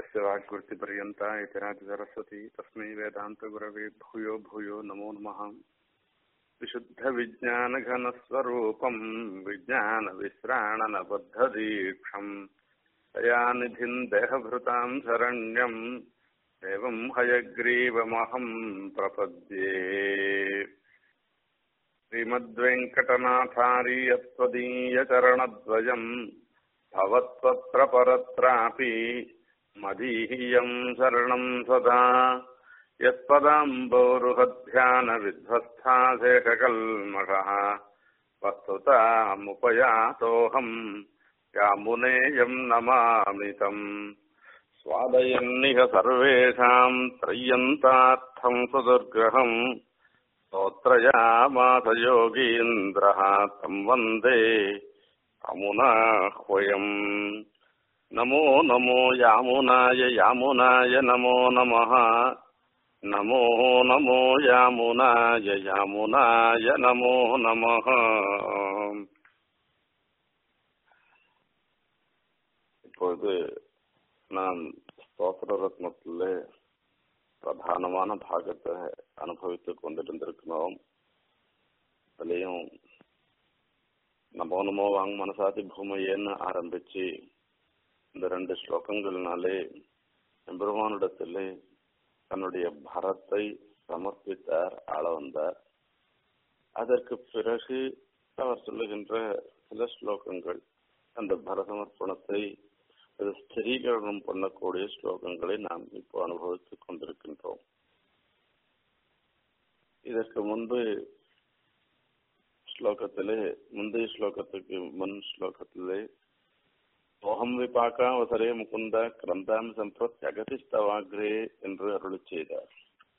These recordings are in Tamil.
यस्य वाग्वृत्तिपर्यन्ता इतिराज सरस्वती तस्मै वेदान्तगुरवे भूयो भूयो नमो नमः विशुद्धविज्ञानघनस्वरूपम् विज्ञानविश्राणनबद्धदीक्षम् दयानिधिम् देहभृताम् शरण्यम् एवम् हयग्रीवमहम् प्रपद्ये श्रीमद्वेङ्कटनाथारीयत्वदीयचरणद्वयम् भवत्वत्र परत्रापि मदीयम् शरणम् सदा यत्पदाम्बोरुहध्यानविध्वस्थाशेषकल्मषः वस्तुतामुपयातोऽहम् यामुनेयम् नमामि तम् स्वादयन्निह सर्वेषाम् त्रय्यन्तार्थम् सुदुर्ग्रहम् स्तोत्रयामास योगीन्द्रः तम् वन्दे अमुनाह्वयम् नमो नमो यामुनाय यामुनाय नमो नमः नमो नमो यामुनाय यामुनाय नमो नमः இப்பொழுது நாம் ஸ்தோத்திர ரத்னத்திலே பிரதானமான பாகத்தை அனுபவித்துக் கொண்டிருந்திருக்கிறோம் அதுலேயும் நமோ நமோ வாங் மனசாதி பூமையேன்னு ஆரம்பிச்சு இந்த ரெண்டு ஸ்லோகங்கள்னாலே எம்பெருமானிடத்திலே தன்னுடைய பரத்தை சமர்ப்பித்தார் ஆள வந்தார் அதற்கு பிறகு அவர் சொல்லுகின்ற சில ஸ்லோகங்கள் அந்த பரசமர்ப்பணத்தை அது ஸ்திரீகரணம் பண்ணக்கூடிய ஸ்லோகங்களை நாம் இப்போ அனுபவித்துக் கொண்டிருக்கின்றோம் இதற்கு முன்பு ஸ்லோகத்திலே முந்தைய ஸ்லோகத்துக்கு முன் ஸ்லோகத்திலே சோகம் விபாக்கா அவசரே முகுந்த கிரந்தாம் சம்பிரத் அகதிஸ்தவாகிரே என்று அருளி செய்தார்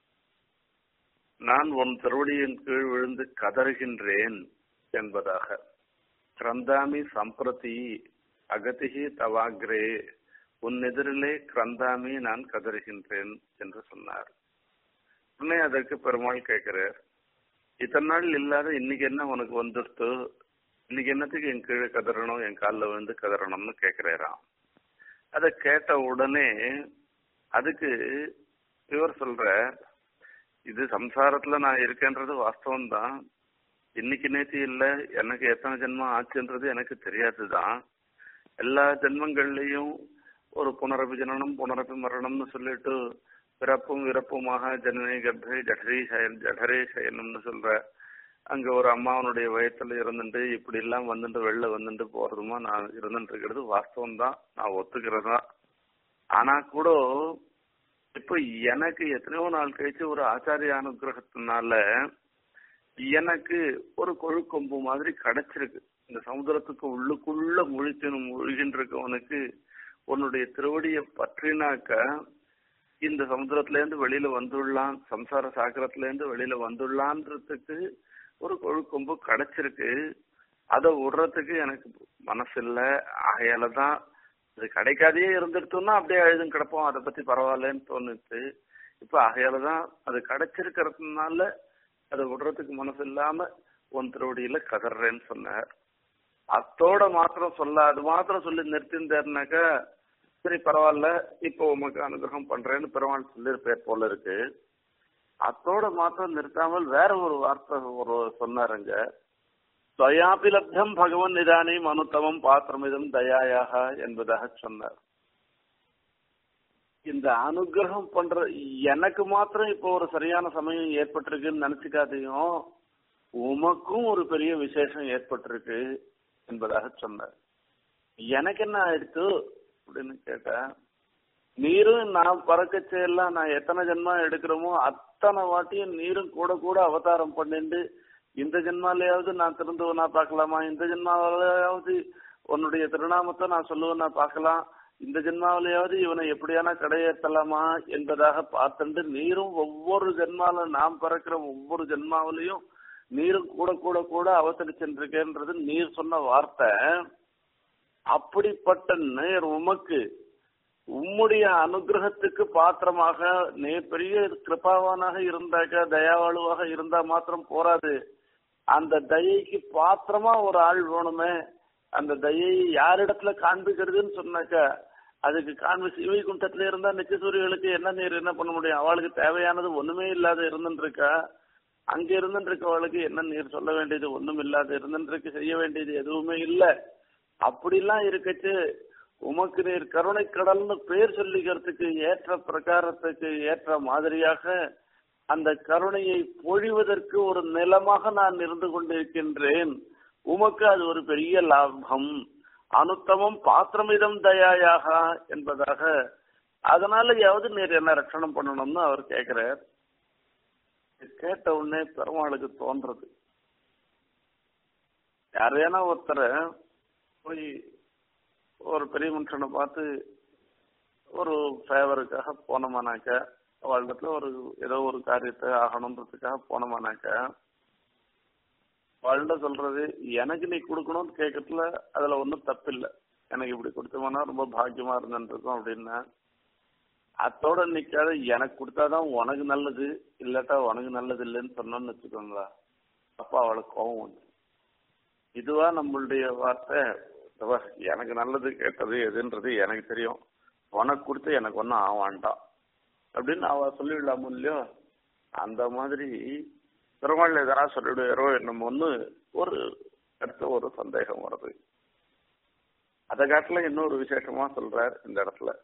நான் உன் திருவடியின் கீழ் விழுந்து கதறுகின்றேன் என்பதாக கிரந்தாமி சம்பிரதி அகதிகி தவாகிரே உன் எதிரிலே கிரந்தாமி நான் கதறுகின்றேன் என்று சொன்னார் உடனே அதற்கு பெருமாள் கேட்கிறார் இத்தனை நாள் இல்லாத இன்னைக்கு என்ன உனக்கு வந்துடுத்து இன்னைக்கு என்னத்துக்கு என் கீழே கதறணும் என் காலில் விழுந்து கதறணும்னு கேட்கிறாராம் அதை கேட்ட உடனே அதுக்கு இவர் சொல்ற இது சம்சாரத்துல நான் இருக்கேன்றது வாஸ்தவம் தான் இன்னைக்கு நேத்தி இல்ல எனக்கு எத்தனை ஜென்மம் ஆச்சுன்றது எனக்கு தெரியாதுதான் எல்லா ஜென்மங்கள்லயும் ஒரு புனரபி ஜனனம் புனரபி மரணம்னு சொல்லிட்டு பிறப்பும் இறப்புமாக ஜனனி கர்ப்பை ஜடரே சயன் ஜடரே சயனம்னு சொல்ற அங்க ஒரு அம்மாவனுடைய வயத்துல இருந்துட்டு இப்படி எல்லாம் வந்துட்டு வெளில வந்துட்டு போறதுமா நான் இருந்துட்டு இருக்கிறது வாஸ்தவம் தான் நான் ஒத்துக்கிறதா ஆனா கூட இப்ப எனக்கு எத்தனையோ நாள் கழிச்சு ஒரு ஆச்சாரிய அனுகிரகத்தினால எனக்கு ஒரு கொழுக்கொம்பு மாதிரி கிடைச்சிருக்கு இந்த சமுதிரத்துக்கு உள்ளுக்குள்ள முழிச்சு முழுகின்ற இருக்கவனுக்கு உன்னுடைய திருவடியை பற்றினாக்க இந்த சமுத்திரத்துல இருந்து வெளியில வந்துடலாம் சம்சார சாகரத்துல இருந்து வெளியில வந்துடலான்றதுக்கு ஒரு கொழுக்கொம்பு கிடைச்சிருக்கு அதை விடுறதுக்கு எனக்கு மனசு இல்லை ஆகையால தான் அது கிடைக்காதே இருந்துட்டோம்னா அப்படியே அழுதும் கிடப்போம் அதை பத்தி பரவாயில்லன்னு தோணுச்சு இப்ப ஆகையால தான் அது கிடைச்சிருக்கிறதுனால அதை விடுறதுக்கு மனசு இல்லாம உன் திருவடியில கதறேன்னு சொன்னார் அத்தோட மாத்திரம் சொல்ல அது மாத்திரம் சொல்லி நிறுத்திருந்தாருனாக்கா சரி பரவாயில்ல இப்போ உமக்கு அனுகிரகம் பண்றேன்னு பெருமாள் சொல்லியிருப்பேர் போல இருக்கு அத்தோட மாத்திரம் நிறுத்தாமல் வேற ஒரு வார்த்தை ஒரு சொன்னாருங்க துவயாபி லப்தம் பகவன் நிதானி மனுத்தவம் பாத்திரமிதம் தயாயாக என்பதாக சொன்னார் இந்த அனுகிரகம் பண்ற எனக்கு மாத்திரம் இப்போ ஒரு சரியான சமயம் ஏற்பட்டிருக்குன்னு நினைச்சுக்காதையும் உமக்கும் ஒரு பெரிய விசேஷம் ஏற்பட்டிருக்கு என்பதாக சொன்னார் எனக்கு என்ன ஆயிடுச்சு அப்படின்னு கேட்டா நீரும் நான் பறக்கச்செல்லாம் நான் எத்தனை ஜென்மா எடுக்கிறோமோ அத்தனை வாட்டியும் நீரும் கூட கூட அவதாரம் பண்ணிட்டு இந்த ஜென்மாலையாவது நான் திருந்துவனா பார்க்கலாமா இந்த ஜென்மாவிலையாவது உன்னுடைய திருநாமத்தை நான் சொல்லுவேனா பார்க்கலாம் இந்த ஜென்மாவிலையாவது இவனை எப்படியான கடையேற்றலாமா என்பதாக பார்த்துட்டு நீரும் ஒவ்வொரு ஜென்மால நாம் பறக்கிற ஒவ்வொரு ஜென்மாவிலையும் நீரும் கூட கூட கூட அவசரிச்சுருக்கேன்றது நீர் சொன்ன வார்த்தை அப்படிப்பட்ட நேர் உமக்கு உம்முடைய அனுகிரகத்துக்கு பாத்திரமாக நே பெரிய கிருபாவானாக இருந்தாக்க தயாவாளுவாக இருந்தா மாத்திரம் போராது அந்த தயைக்கு பாத்திரமா ஒரு ஆள் வேணுமே அந்த தயையை யாரிடத்துல காண்பிக்கிறதுன்னு சொன்னாக்க அதுக்கு காண்பி சிவைகுண்டத்துல இருந்தா நிச்சசூரிகளுக்கு என்ன நீர் என்ன பண்ண முடியும் அவளுக்கு தேவையானது ஒண்ணுமே இல்லாத இருந்துட்டு இருக்கா அங்க இருந்துட்டு இருக்கவளுக்கு என்ன நீர் சொல்ல வேண்டியது ஒண்ணும் இல்லாத இருந்துட்டு இருக்கு செய்ய வேண்டியது எதுவுமே இல்ல அப்படிலாம் இருக்கச்சு உமக்கு நீர் கருணை கடல்னு பேர் சொல்லிக்கிறதுக்கு ஏற்ற பிரகாரத்துக்கு ஏற்ற மாதிரியாக அந்த கருணையை பொழிவதற்கு ஒரு நிலமாக நான் இருந்து கொண்டிருக்கின்றேன் உமக்கு அது ஒரு பெரிய லாபம் அனுத்தமம் பாத்திரமிதம் தயாயாக என்பதாக அதனாலயாவது நீர் என்ன ரட்சணம் பண்ணணும்னு அவர் கேட்கிறார் கேட்ட உடனே பெருமாளுக்கு தோன்றது யாரையானா ஒருத்தரை போய் ஒரு பெரிய மனுஷனை பார்த்து ஒரு ஃபேவருக்காக போனோமானாக்க அவளிடத்துல ஒரு ஏதோ ஒரு காரியத்தை ஆகணுன்றதுக்காக போனோமானாக்க அவள்கிட்ட சொல்றது எனக்கு நீ கொடுக்கணும்னு கேட்கறதுல அதுல ஒன்றும் தப்பில்லை எனக்கு இப்படி கொடுத்தோம்னா ரொம்ப பாக்கியமா இருந்துருக்கும் அப்படின்னா அத்தோட நிக்காத எனக்கு கொடுத்தாதான் உனக்கு நல்லது இல்லாட்டா உனக்கு நல்லது இல்லைன்னு சொன்னோன்னு வச்சுக்கோங்களா அப்ப அவளுக்கு கோபம் வந்து இதுவா நம்மளுடைய வார்த்தை "இதோ எனக்கு நல்லது கேட்டது எதுன்றது எனக்கு தெரியும் உனக்கு கொடுத்து எனக்கு ஒன்றும் ஆவான்டாம் அப்படின்னு அவ சொல்லிவிடலாமோ இல்லையோ அந்த மாதிரி பெருமாள் எதனா சொல்லிடுவாரோ என்னமோ ஒன்று ஒரு அடுத்த ஒரு சந்தேகம் வருது அதை காட்டில இன்னொரு விசேஷமா சொல்றார் இந்த இடத்துல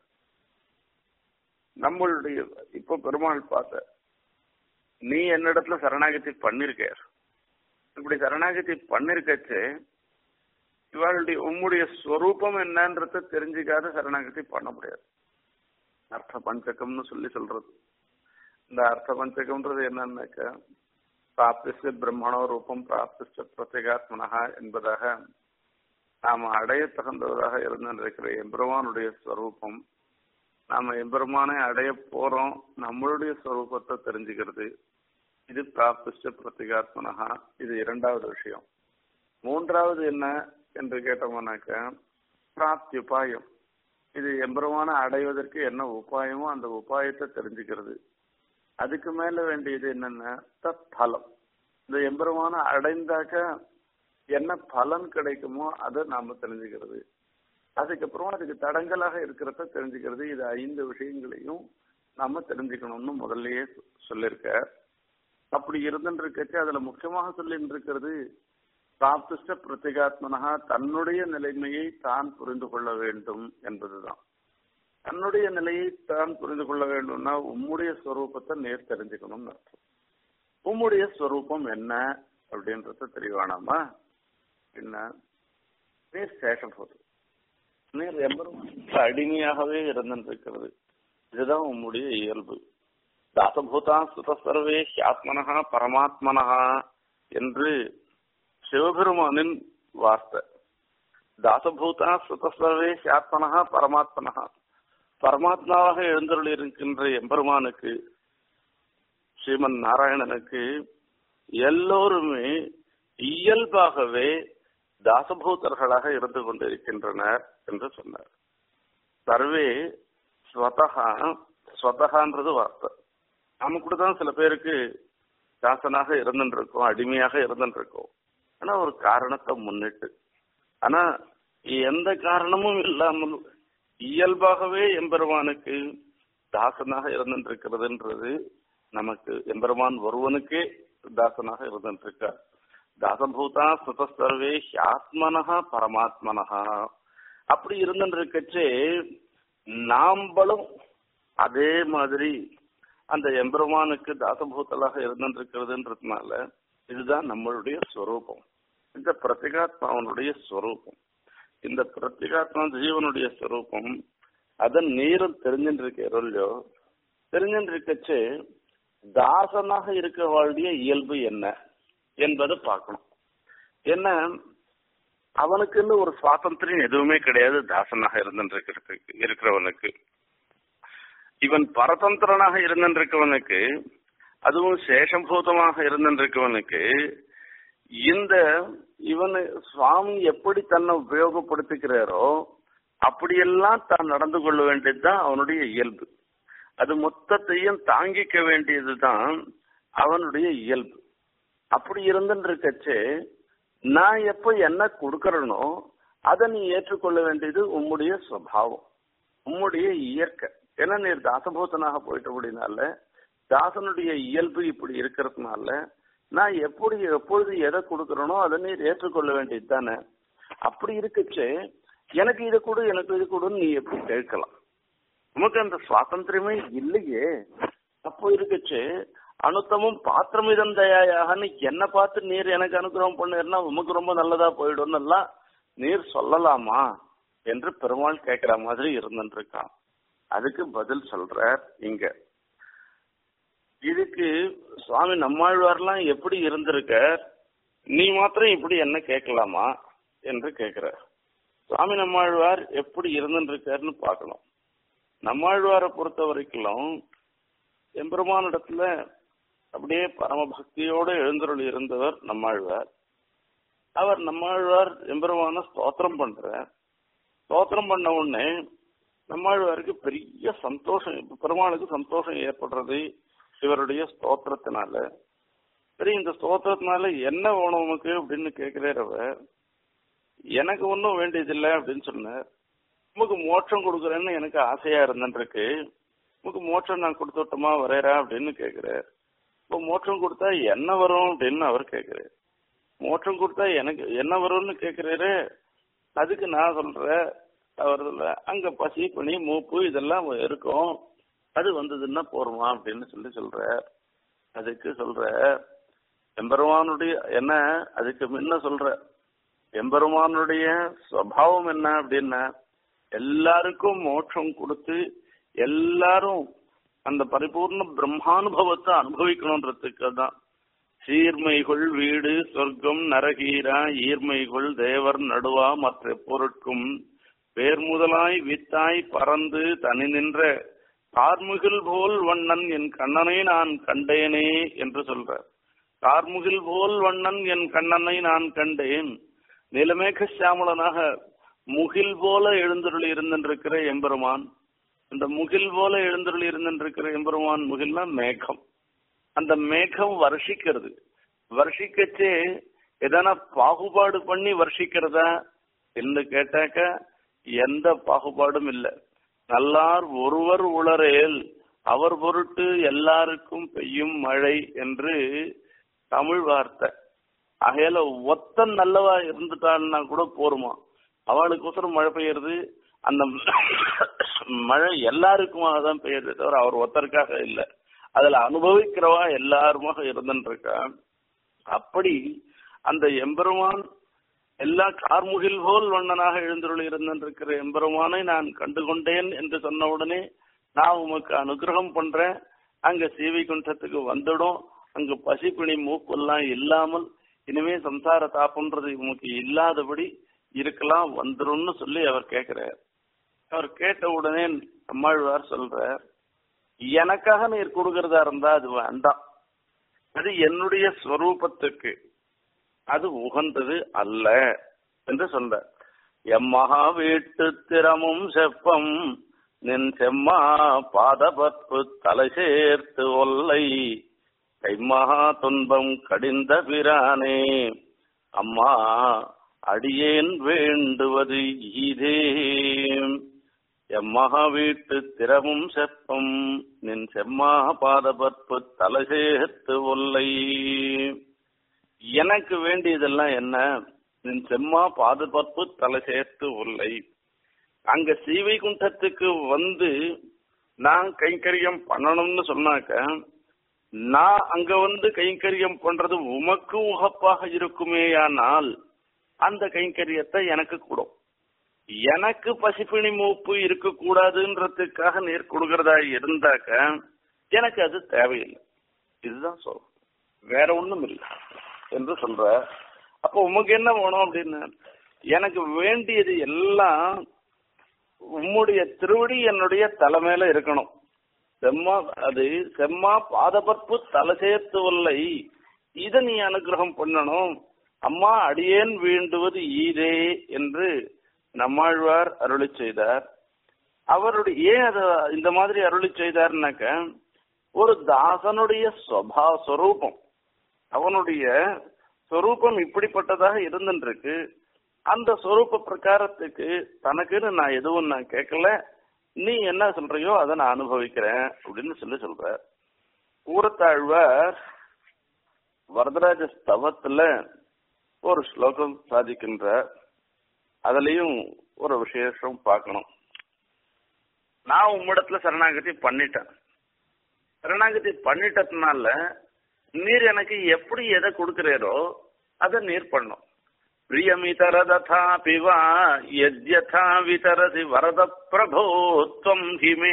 நம்மளுடைய இப்போ பெருமாள் பார்த்த நீ என்னிடத்துல சரணாகதி பண்ணிருக்க இப்படி சரணாகதி பண்ணிருக்கச்சு இவளுடைய உம்முடைய ஸ்வரூபம் என்னன்றத தெரிஞ்சுக்காத சரணாகதி பண்ண முடியாது அர்த்த பஞ்சகம்னு சொல்லி சொல்றது இந்த அர்த்த பஞ்சகம்ன்றது என்னன்னாக்க பிராப்திஸ்ட பிரம்மணோ ரூபம் பிராப்திஸ்ட பிரத்யேகாத்மனஹா என்பதாக நாம் அடைய தகுந்தவராக இருந்திருக்கிற எம்பெருமானுடைய ஸ்வரூபம் நாம எம்பெருமானை அடைய போறோம் நம்மளுடைய ஸ்வரூபத்தை தெரிஞ்சுக்கிறது இது பிராப்திஷ்ட பிரத்யேகாத்மனஹா இது இரண்டாவது விஷயம் மூன்றாவது என்ன என்று கேட்டோம்னாக்க பிராப்தி உபாயம் இது எம்பெருமான அடைவதற்கு என்ன உபாயமோ அந்த உபாயத்தை தெரிஞ்சுக்கிறது அதுக்கு மேல வேண்டியது என்னன்னா தத் பலம் இந்த எம்பெருமான அடைந்தாக்க என்ன பலன் கிடைக்குமோ அதை நாம தெரிஞ்சுக்கிறது அதுக்கப்புறம் அதுக்கு தடங்கலாக இருக்கிறத தெரிஞ்சுக்கிறது இது ஐந்து விஷயங்களையும் நாம தெரிஞ்சுக்கணும்னு முதல்லயே சொல்லியிருக்க அப்படி இருந்துட்டு இருக்கச்சு அதுல முக்கியமாக சொல்லிட்டு இருக்கிறது பிராப்திஷ்ட பிரத்யேகாத்மனகா தன்னுடைய நிலைமையை தான் புரிந்து கொள்ள வேண்டும் என்பதுதான் தன்னுடைய நிலையை தான் புரிந்து கொள்ள வேண்டும்னா உம்முடைய ஸ்வரூபத்தை நேர் தெரிஞ்சுக்கணும்னு அர்த்தம் உம்முடைய ஸ்வரூபம் என்ன அப்படின்றத தெரியவானாமா என்ன நீர் சேஷபோது நீர் எம்பரும் அடிமையாகவே இருந்திருக்கிறது இதுதான் உம்முடைய இயல்பு தாசபூதா சுத சர்வே ஹியாத்மனஹா பரமாத்மனஹா என்று சிவபெருமானின் வார்த்தை தாசபூதா சுத சர்வே ஹியாத்மனஹா பரமாத்மனஹா பரமாத்மாவாக எழுந்தருள் இருக்கின்ற எம்பெருமானுக்கு ஸ்ரீமன் நாராயணனுக்கு எல்லோருமே இயல்பாகவே தாசபூதர்களாக இருந்து கொண்டிருக்கின்றனர் என்று சொன்னார் சர்வே ஸ்வதகா ஸ்வதகான்றது வார்த்தை நாம கூட தான் சில பேருக்கு தாசனாக இருந்துருக்கோம் அடிமையாக இருந்துருக்கோம் ஆனா ஒரு காரணத்தை முன்னிட்டு ஆனா எந்த காரணமும் இல்லாமல் இயல்பாகவே எம்பெருமானுக்கு தாசனாக இருந்திருக்கிறதுன்றது நமக்கு எம்பெருமான் ஒருவனுக்கே தாசனாக இருந்திருக்கார் தாசபூதா சுதசர்வே ஆத்மனஹா பரமாத்மனஹா அப்படி இருந்துருக்கச்சே நாம்பளும் அதே மாதிரி அந்த எம்பெருமானுக்கு தாசபூத்தலாக இருந்திருக்கிறதுன்றதுனால இதுதான் நம்மளுடைய ஸ்வரூபம் இந்த பிரத்யேகாத்மாவனுடைய ஸ்வரூபம் இந்த பிரத்யேகாத்மா ஜீவனுடைய ஸ்வரூபம் அதன் நீரும் தெரிஞ்சுட்டு இல்லையோ தெரிஞ்சுட்டு இருக்கச்சு தாசனாக இருக்கவாளுடைய இயல்பு என்ன என்பதை பார்க்கணும் என்ன அவனுக்குன்னு ஒரு சுவாதந்திரம் எதுவுமே கிடையாது தாசனாக இருந்துருக்கிறதுக்கு இருக்கிறவனுக்கு இவன் பரதந்திரனாக இருந்திருக்கவனுக்கு அதுவும் சேஷபூதமாக இருந்திருக்கவனுக்கு இந்த இவனு சுவாமி எப்படி தன்னை உபயோகப்படுத்திக்கிறாரோ அப்படியெல்லாம் தான் நடந்து கொள்ள வேண்டியதுதான் அவனுடைய இயல்பு அது மொத்தத்தையும் தாங்கிக்க வேண்டியதுதான் அவனுடைய இயல்பு அப்படி இருந்துருக்கச்சு நான் எப்ப என்ன கொடுக்கறனோ அதை நீ ஏற்றுக்கொள்ள வேண்டியது உம்முடைய சுவாவம் உம்முடைய இயற்கை ஏன்னா நீர் தாசபூதனாக போயிட்ட அப்படின்னால தாசனுடைய இயல்பு இப்படி இருக்கிறதுனால நான் எப்படி எப்பொழுது எதை கொடுக்கறனோ அதை நீர் ஏற்றுக்கொள்ள வேண்டியது தானே அப்படி இருக்கச்சு எனக்கு இதை கொடு எனக்கு இது கொடுன்னு நீ எப்படி கேட்கலாம் நமக்கு அந்த சுவாதந்திரமே இல்லையே அப்போ இருக்கச்சு அனுத்தமும் பாத்திரமிதம் தயாயாகன்னு என்ன பார்த்து நீர் எனக்கு அனுகிரகம் பண்ணீர்னா உமக்கு ரொம்ப நல்லதா போயிடும்னு எல்லாம் நீர் சொல்லலாமா என்று பெருமாள் கேட்கிற மாதிரி இருந்துருக்கான் அதுக்கு பதில் சொல்றார் இங்க இதுக்கு சுவாமி நம்மாழ்வார்லாம் எப்படி இருந்திருக்க நீ மாத்திரம் இப்படி என்ன கேட்கலாமா என்று கேட்கிறார் சுவாமி நம்மாழ்வார் எப்படி இருந்துருக்காருன்னு பார்க்கணும் நம்மாழ்வாரை பொறுத்த வரைக்கும் எம்பெருமானிடத்துல அப்படியே பரம பக்தியோடு எழுந்தருள் இருந்தவர் நம்மாழ்வார் அவர் நம்மாழ்வார் எம்பெருமான ஸ்தோத்திரம் பண்றார் ஸ்தோத்திரம் பண்ண உடனே நம்மாழ்வாருக்கு பெரிய சந்தோஷம் பெருமாளுக்கு சந்தோஷம் ஏற்படுறது இவருடைய ஸ்தோத்திரத்தினால சரி இந்த ஸ்தோத்திரத்தினால என்ன வேணும் உனக்கு அப்படின்னு கேட்கிறார் அவர் எனக்கு ஒன்றும் வேண்டியதில்லை அப்படின்னு சொன்னார் உமக்கு மோட்சம் கொடுக்குறேன்னு எனக்கு ஆசையா இருந்துருக்கு உமக்கு மோட்சம் நான் கொடுத்துட்டோமா வரையறா அப்படின்னு கேட்கிறார் இப்போ மோட்சம் கொடுத்தா என்ன வரும் அப்படின்னு அவர் கேட்கிறார் மோட்சம் கொடுத்தா எனக்கு என்ன வரும்னு கேட்கிறாரு அதுக்கு நான் சொல்றேன் அவர் சொல்ல அங்க பசி பனி மூப்பு இதெல்லாம் இருக்கும் அது வந்ததுன்னா போருமா அப்படின்னு சொல்லி சொல்ற அதுக்கு சொல்ற எம்பெருமானுடைய என்ன அதுக்கு முன்ன சொல்ற எம்பெருமானுடைய சுவாவம் என்ன அப்படின்னா எல்லாருக்கும் மோட்சம் கொடுத்து எல்லாரும் அந்த பரிபூர்ண பிரம்மானுபவத்தை அனுபவிக்கணுன்றதுக்கு தான் சீர்மைகள் வீடு சொர்க்கம் நரகீரா ஈர்மைகள் தேவர் நடுவா மற்ற பொருட்கும் பேர் முதலாய் வித்தாய் பறந்து தனி நின்ற கார்முகில் போல் வண்ணன் என் கண்ணனை நான் கண்டேனே என்று சொல்ற கார்முகில் போல் வண்ணன் என் கண்ணனை நான் கண்டேன் நிலமேக சியாமலனாக முகில் போல எழுந்தருளி இருந்திருக்கிற எம்பெருமான் இந்த முகில் போல எழுந்தருளி இருந்திருக்கிற எம்பெருமான் முகில்னா மேகம் அந்த மேகம் வருஷிக்கிறது வருஷிக்கச்சே எதனா பாகுபாடு பண்ணி வருஷிக்கிறதா என்று கேட்டாக்க எந்த பாகுபாடும் இல்லை நல்லார் ஒருவர் உளரேல் அவர் பொருட்டு எல்லாருக்கும் பெய்யும் மழை என்று தமிழ் வார்த்தை ஆகையால ஒத்தன் நல்லவா இருந்துட்டான்னா கூட போருமா அவளுக்கோசரம் மழை பெய்யறது அந்த மழை எல்லாருக்குமாக தான் பெய்யுறது தவிர அவர் ஒத்தருக்காக இல்லை அதுல அனுபவிக்கிறவா எல்லாருமாக இருந்துருக்கா அப்படி அந்த எம்பெருமான் எல்லா கார்முகில் போல் வண்ணனாக எழுந்துள்ள இருந்திருக்கிற எம்பெருமானை நான் கண்டுகொண்டேன் என்று சொன்ன உடனே நான் உமக்கு அனுகிரகம் பண்றேன் அங்க சீவை குண்டத்துக்கு வந்துடும் அங்க பசிப்பிணி மூப்பெல்லாம் இல்லாமல் இனிமே சம்சார தாப்பன்றது உமக்கு இல்லாதபடி இருக்கலாம் வந்துரும்னு சொல்லி அவர் கேட்கிறார் அவர் கேட்ட உடனே அம்மாழ்வார் சொல்றார் எனக்காக நீர் கொடுக்கறதா இருந்தா அது வேண்டாம் அது என்னுடைய ஸ்வரூபத்துக்கு அது உகந்தது அல்ல என்று சொல்ற எம்மகா வீட்டு திறமும் செப்பம் நின் செம்மா பாதபற்பு தலை சேர்த்து ஒல்லை கைமகா துன்பம் கடிந்த பிரானே அம்மா அடியேன் வேண்டுவது இதே எம்மகா வீட்டு திறமும் செப்பம் நின் செம்மா பாதபற்பு தலை சேர்த்து ஒல்லை எனக்கு வேண்டியதெல்லாம் என்ன நின் செம்மா பாதுகாப்பு தலை சேர்த்து உள்ளை அங்க சீவை குண்டத்துக்கு வந்து நான் கைங்கரியம் பண்ணணும்னு சொன்னாக்க நான் அங்க வந்து கைங்கரியம் பண்றது உமக்கு உகப்பாக இருக்குமேயானால் அந்த கைங்கரியத்தை எனக்கு கொடும் எனக்கு பசிப்பிணி மூப்பு இருக்க கூடாதுன்றதுக்காக நீர் கொடுக்கறதா இருந்தாக்க எனக்கு அது தேவையில்லை இதுதான் சொல் வேற ஒண்ணும் இல்லை என்று சொல்ற அப்போ உமக்கு என்ன வேணும் அப்படின்னு எனக்கு வேண்டியது எல்லாம் உம்முடைய திருவடி என்னுடைய தலைமையில இருக்கணும் செம்மா அது செம்மா பாதபற்பு தலை சேர்த்து வல்லை இதை நீ அனுகிரகம் பண்ணணும் அம்மா அடியேன் வேண்டுவது ஈரே என்று நம்மாழ்வார் அருளி செய்தார் அவருடைய ஏன் அதை இந்த மாதிரி அருளி செய்தார்னாக்க ஒரு தாசனுடைய ஸ்வபா ஸ்வரூபம் அவனுடைய சொரூபம் இப்படிப்பட்டதாக இருந்துருக்கு அந்த சொரூப பிரகாரத்துக்கு தனக்குன்னு நான் எதுவும் நான் கேட்கல நீ என்ன சொல்றியோ அதை நான் அனுபவிக்கிறேன் அப்படின்னு சொல்லி சொல்ற கூறத்தாழ்வார் வரதராஜ ஸ்தவத்துல ஒரு ஸ்லோகம் சாதிக்கின்ற அதுலயும் ஒரு விசேஷம் பார்க்கணும் நான் உம்மிடத்துல சரணாகதி பண்ணிட்டேன் சரணாகதி பண்ணிட்டதுனால நீர் எனக்கு எப்படி எதை கொடுக்கிறீரோ அதை நீர் பண்ணும் பிரியமிதரததாபி வா யத்யதா விதரதி வரத பிரபோ त्वं हि मे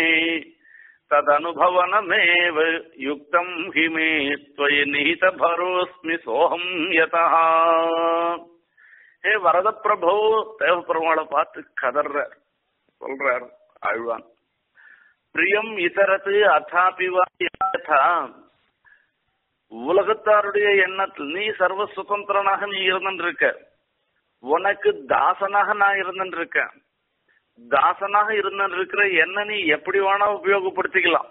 तदनुभवनमेव युक्तं हि मे त्वयि निहितभरोऽस्मि सोऽहं यतः ஹே வரத பிரபோ தேவ பெருமாளை பார்த்து கதர்றார் சொல்றார் ஆழ்வான் பிரியம் இதரது அதாபிவா யதா உலகத்தாருடைய எண்ணத்தில் நீ சர்வ சுதந்திரனாக நீ இருந்திருக்க உனக்கு தாசனாக நான் இருந்திருக்கேன் தாசனாக இருந்திருக்கிற என்ன நீ எப்படி வேணா உபயோகப்படுத்திக்கலாம்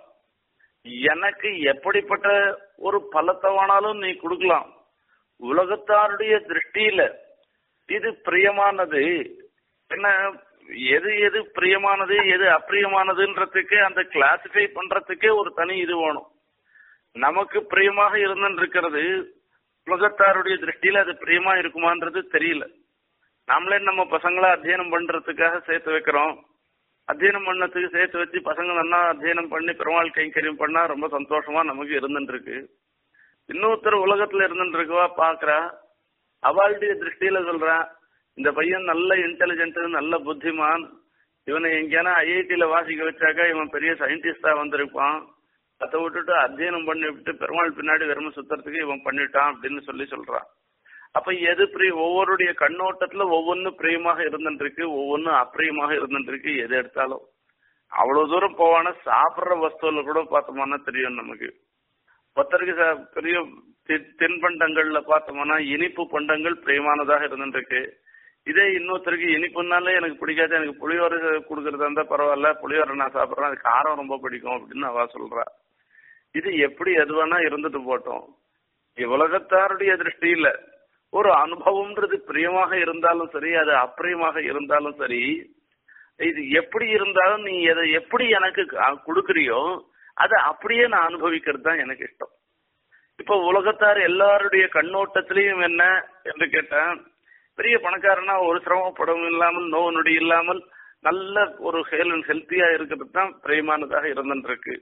எனக்கு எப்படிப்பட்ட ஒரு பலத்தை வேணாலும் நீ கொடுக்கலாம் உலகத்தாருடைய திருஷ்டியில இது பிரியமானது என்ன எது எது பிரியமானது எது அப்பிரியமானதுன்றதுக்கு அந்த கிளாசிஃபை பண்றதுக்கே ஒரு தனி இது வேணும் நமக்கு பிரியமாக இருந்துருக்கிறது உலகத்தாருடைய திருஷ்டியில அது பிரியமா இருக்குமான்றது தெரியல நாமளே நம்ம பசங்களை அத்தியனம் பண்றதுக்காக சேர்த்து வைக்கிறோம் அத்தியனம் பண்ணதுக்கு சேர்த்து வச்சு பசங்க நல்லா அத்தியனம் பண்ணி பெருமாள் கைங்கரியம் பண்ணா ரொம்ப சந்தோஷமா நமக்கு இருந்துட்டு இருக்கு இன்னொருத்தர் உலகத்துல இருந்துட்டு இருக்கவா பாக்குறா அவளுடைய திருஷ்டியில சொல்றான் இந்த பையன் நல்ல இன்டெலிஜென்ட் நல்ல புத்திமான் இவனை எங்கேனா ஐஐடியில வாசிக்க வச்சாக்கா இவன் பெரிய சயின்டிஸ்டா வந்திருப்பான் அதை விட்டுட்டு அத்தியனம் பண்ணி விட்டு பெருமாள் பின்னாடி வெறும சுத்துறதுக்கு இவன் பண்ணிட்டான் அப்படின்னு சொல்லி சொல்றான் அப்ப எது பிரிய ஒவ்வொருடைய கண்ணோட்டத்துல ஒவ்வொன்னு பிரியமாக இருந்துருக்கு ஒவ்வொன்னும் அப்பிரியமாக இருந்துருக்கு எது எடுத்தாலும் அவ்வளவு தூரம் போவான சாப்பிடுற வஸ்துல கூட பார்த்தோம்னா தெரியும் நமக்கு ஒருத்தருக்கு ச- பெரிய தி- தின்பண்டங்கள்ல பார்த்தோம்னா இனிப்பு பண்டங்கள் பிரியமானதாக இருந்துருக்கு இதே இன்னொருத்தருக்கு இனிப்புனாலே எனக்கு பிடிக்காது எனக்கு புளியோரை கொடுக்கறதா இருந்தா பரவாயில்ல புளியோரை நான் சாப்பிடுறேன் அது காரம் ரொம்ப பிடிக்கும் அப்படின்னு அவ சொல்றா இது எப்படி எது வேணா இருந்துட்டு போட்டோம் உலகத்தாருடைய திருஷ்டியில ஒரு அனுபவம்ன்றது பிரியமாக இருந்தாலும் சரி அது அப்பிரியமாக இருந்தாலும் சரி இது எப்படி இருந்தாலும் நீ எதை எப்படி எனக்கு க- கொடுக்கறியோ அதை அப்படியே நான் அனுபவிக்கிறது தான் எனக்கு இஷ்டம் இப்ப உலகத்தார் எல்லாருடைய கண்ணோட்டத்திலையும் என்ன என்று கேட்டேன் பெரிய பணக்காரனா ஒரு சிரமப்படவும் இல்லாமல் நோவு நொடி இல்லாமல் நல்ல ஒரு ஹெல் ஹெல்த்தியா இருக்கிறது தான் பிரியமானதாக இருந்துருக்கு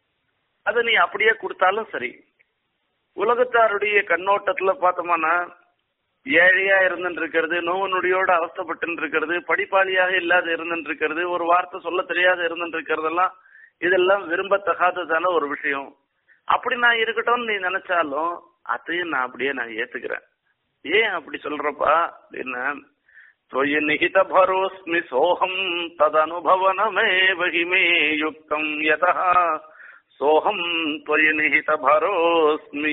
அதை நீ அப்படியே கொடுத்தாலும் சரி உலகத்தாருடைய கண்ணோட்டத்துல பார்த்தோம்னா ஏழையா இருந்துட்டு இருக்கிறது நோவு நொடியோட அவஸ்தப்பட்டு இருக்கிறது படிப்பாளியாக இல்லாத இருந்துட்டு இருக்கிறது ஒரு வார்த்தை சொல்ல தெரியாத இருந்துட்டு இருக்கிறதெல்லாம் இதெல்லாம் விரும்பத்தகாததான ஒரு விஷயம் அப்படி நான் இருக்கட்டும்னு நீ நினைச்சாலும் அதையும் நான் அப்படியே நான் ஏத்துக்கிறேன் ஏன் அப்படி சொல்றப்பா அப்படின்னா त्वयि निहितभरोऽस्मि सोऽहम् तदनुभवनमेव हि मे युक्तम् यतः सोऽहम् त्वयि निहितभरोऽस्मि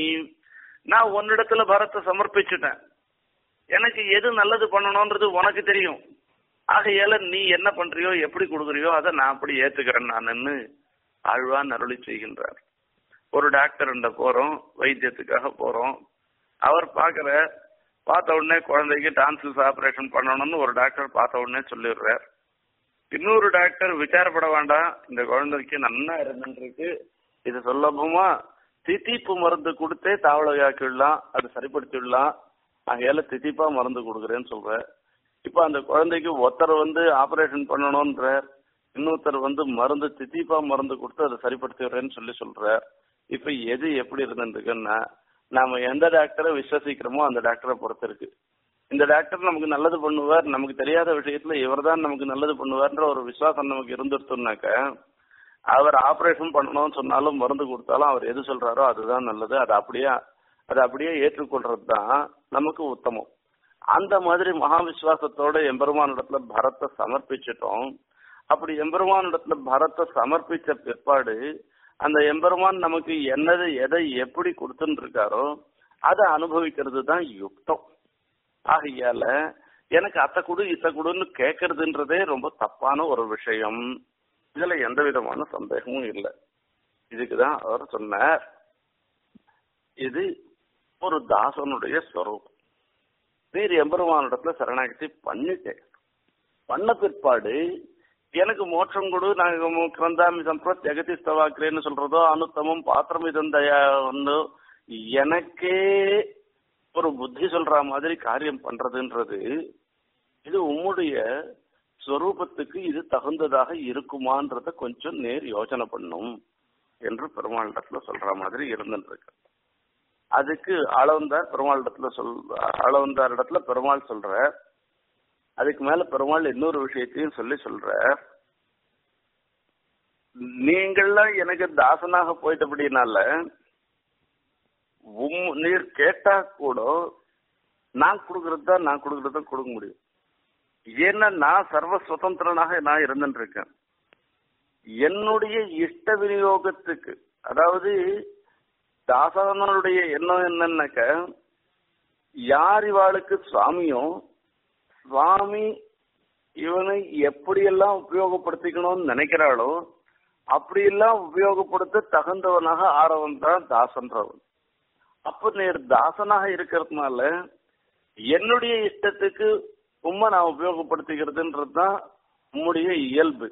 நான் உன்னிடத்துல பரத்தை சமர்ப்பிச்சுட்டேன் எனக்கு எது நல்லது பண்ணணும்ன்றது உனக்கு தெரியும் ஆகையால நீ என்ன பண்றியோ எப்படி கொடுக்குறியோ அதை நான் அப்படி ஏத்துக்கிறேன் நான் ஆழ்வான் அருளி செய்கின்றார் ஒரு டாக்டர் போறோம் வைத்தியத்துக்காக போறோம் அவர் பாக்குற பார்த்த உடனே குழந்தைக்கு டான்சில்ஸ் ஆபரேஷன் பண்ணணும்னு ஒரு டாக்டர் பார்த்த உடனே சொல்லிடுறார் இன்னொரு டாக்டர் விசாரப்பட வேண்டாம் இந்த குழந்தைக்கு நன்னா இருந்துருக்கு இது சுலபமா தித்திப்பு மருந்து கொடுத்தே தாவளகாக்கிடலாம் அது சரிப்படுத்திடலாம் ஆகையால தித்திப்பா மருந்து கொடுக்குறேன்னு சொல்ற இப்ப அந்த குழந்தைக்கு ஒருத்தர் வந்து ஆபரேஷன் பண்ணணும்ன்ற இன்னொருத்தர் வந்து மருந்து தித்திப்பா மருந்து கொடுத்து அதை சரிப்படுத்திடுறேன்னு சொல்லி சொல்றார் இப்ப எது எப்படி இருந்துருக்குன்னா நாம எந்த டாக்டரை விசுவசிக்கிறோமோ அந்த டாக்டரை பொறுத்து இருக்கு இந்த டாக்டர் நமக்கு நல்லது பண்ணுவார் நமக்கு தெரியாத விஷயத்துல இவர்தான் நமக்கு நல்லது பண்ணுவார்ன்ற ஒரு விசுவாசம் நமக்கு இருந்துருத்தோம்னாக்க அவர் ஆபரேஷன் பண்ணணும்னு சொன்னாலும் மருந்து கொடுத்தாலும் அவர் எது சொல்றாரோ அதுதான் நல்லது அது அப்படியே அதை அப்படியே ஏற்றுக்கொள்றது தான் நமக்கு உத்தமம் அந்த மாதிரி மகா விசுவாசத்தோட எம்பெருமானிடத்துல பரத்தை சமர்ப்பிச்சிட்டோம் அப்படி எம்பெருமானிடத்துல பரத்தை சமர்ப்பிச்ச பிற்பாடு அந்த எம்பெருமான் நமக்கு என்னது எதை எப்படி கொடுத்துட்டு இருக்காரோ அதை அனுபவிக்கிறது தான் யுக்தம் ஆகையால எனக்கு அத்தை குடு இத்த குடுன்னு கேட்கறதுன்றதே ரொம்ப தப்பான ஒரு விஷயம் இதுல எந்த விதமான சந்தேகமும் இல்லை இதுக்குதான் அவர் சொன்னார் இது ஒரு தாசனுடைய ஸ்வரூபம் நீர் எம்பெருமானிடத்துல சரணாகதி பண்ணிட்டேன் பண்ண பிற்பாடு எனக்கு மோட்சம் கொடு நாங்க மு- கிரந்தாமி சம்பிரத் ஜெகதி ஸ்தவாக்கிரேன்னு சொல்றதோ அனுத்தமம் பாத்திரம் இதந்தயா ஒன்று எனக்கே ஒரு புத்தி சொல்ற மாதிரி காரியம் பண்றதுன்றது இது உம்முடைய ஸ்வரூபத்துக்கு இது தகுந்ததாக இருக்குமான்றத கொஞ்சம் நேர் யோசனை பண்ணும் என்று பெருமாளிடத்துல சொல்ற மாதிரி இருந்துட்டு இருக்கு அதுக்கு அளவந்தார் பெருமாளிடத்துல சொல் அளவந்தார் இடத்துல பெருமாள் சொல்ற அதுக்கு மேல பெருமாள் இன்னொரு விஷயத்தையும் சொல்லி சொல்ற நீங்கள்லாம் எனக்கு தாசனாக போயிட்டபடினால உம் நீர் கேட்டா கூட நான் கொடுக்கறது தான் நான் கொடுக்கறது தான் கொடுக்க முடியும் ஏன்னா நான் சர்வ சுதந்திரனாக நான் இருந்துட்டு இருக்கேன் என்னுடைய இஷ்ட விநியோகத்துக்கு அதாவது தாசனுடைய எண்ணம் என்னன்னாக்க யார் இவாளுக்கு சுவாமியோ சுவாமி இவனை எப்படியெல்லாம் உபயோகப்படுத்திக்கணும்னு நினைக்கிறாளோ அப்படியெல்லாம் உபயோகப்படுத்த தகுந்தவனாக ஆறவன் தான் தாசன்றவன் அப்ப நீர் தாசனாக இருக்கிறதுனால என்னுடைய இஷ்டத்துக்கு உண்மை நான் உபயோகப்படுத்திக்கிறதுன்றது தான் உம்முடைய இயல்பு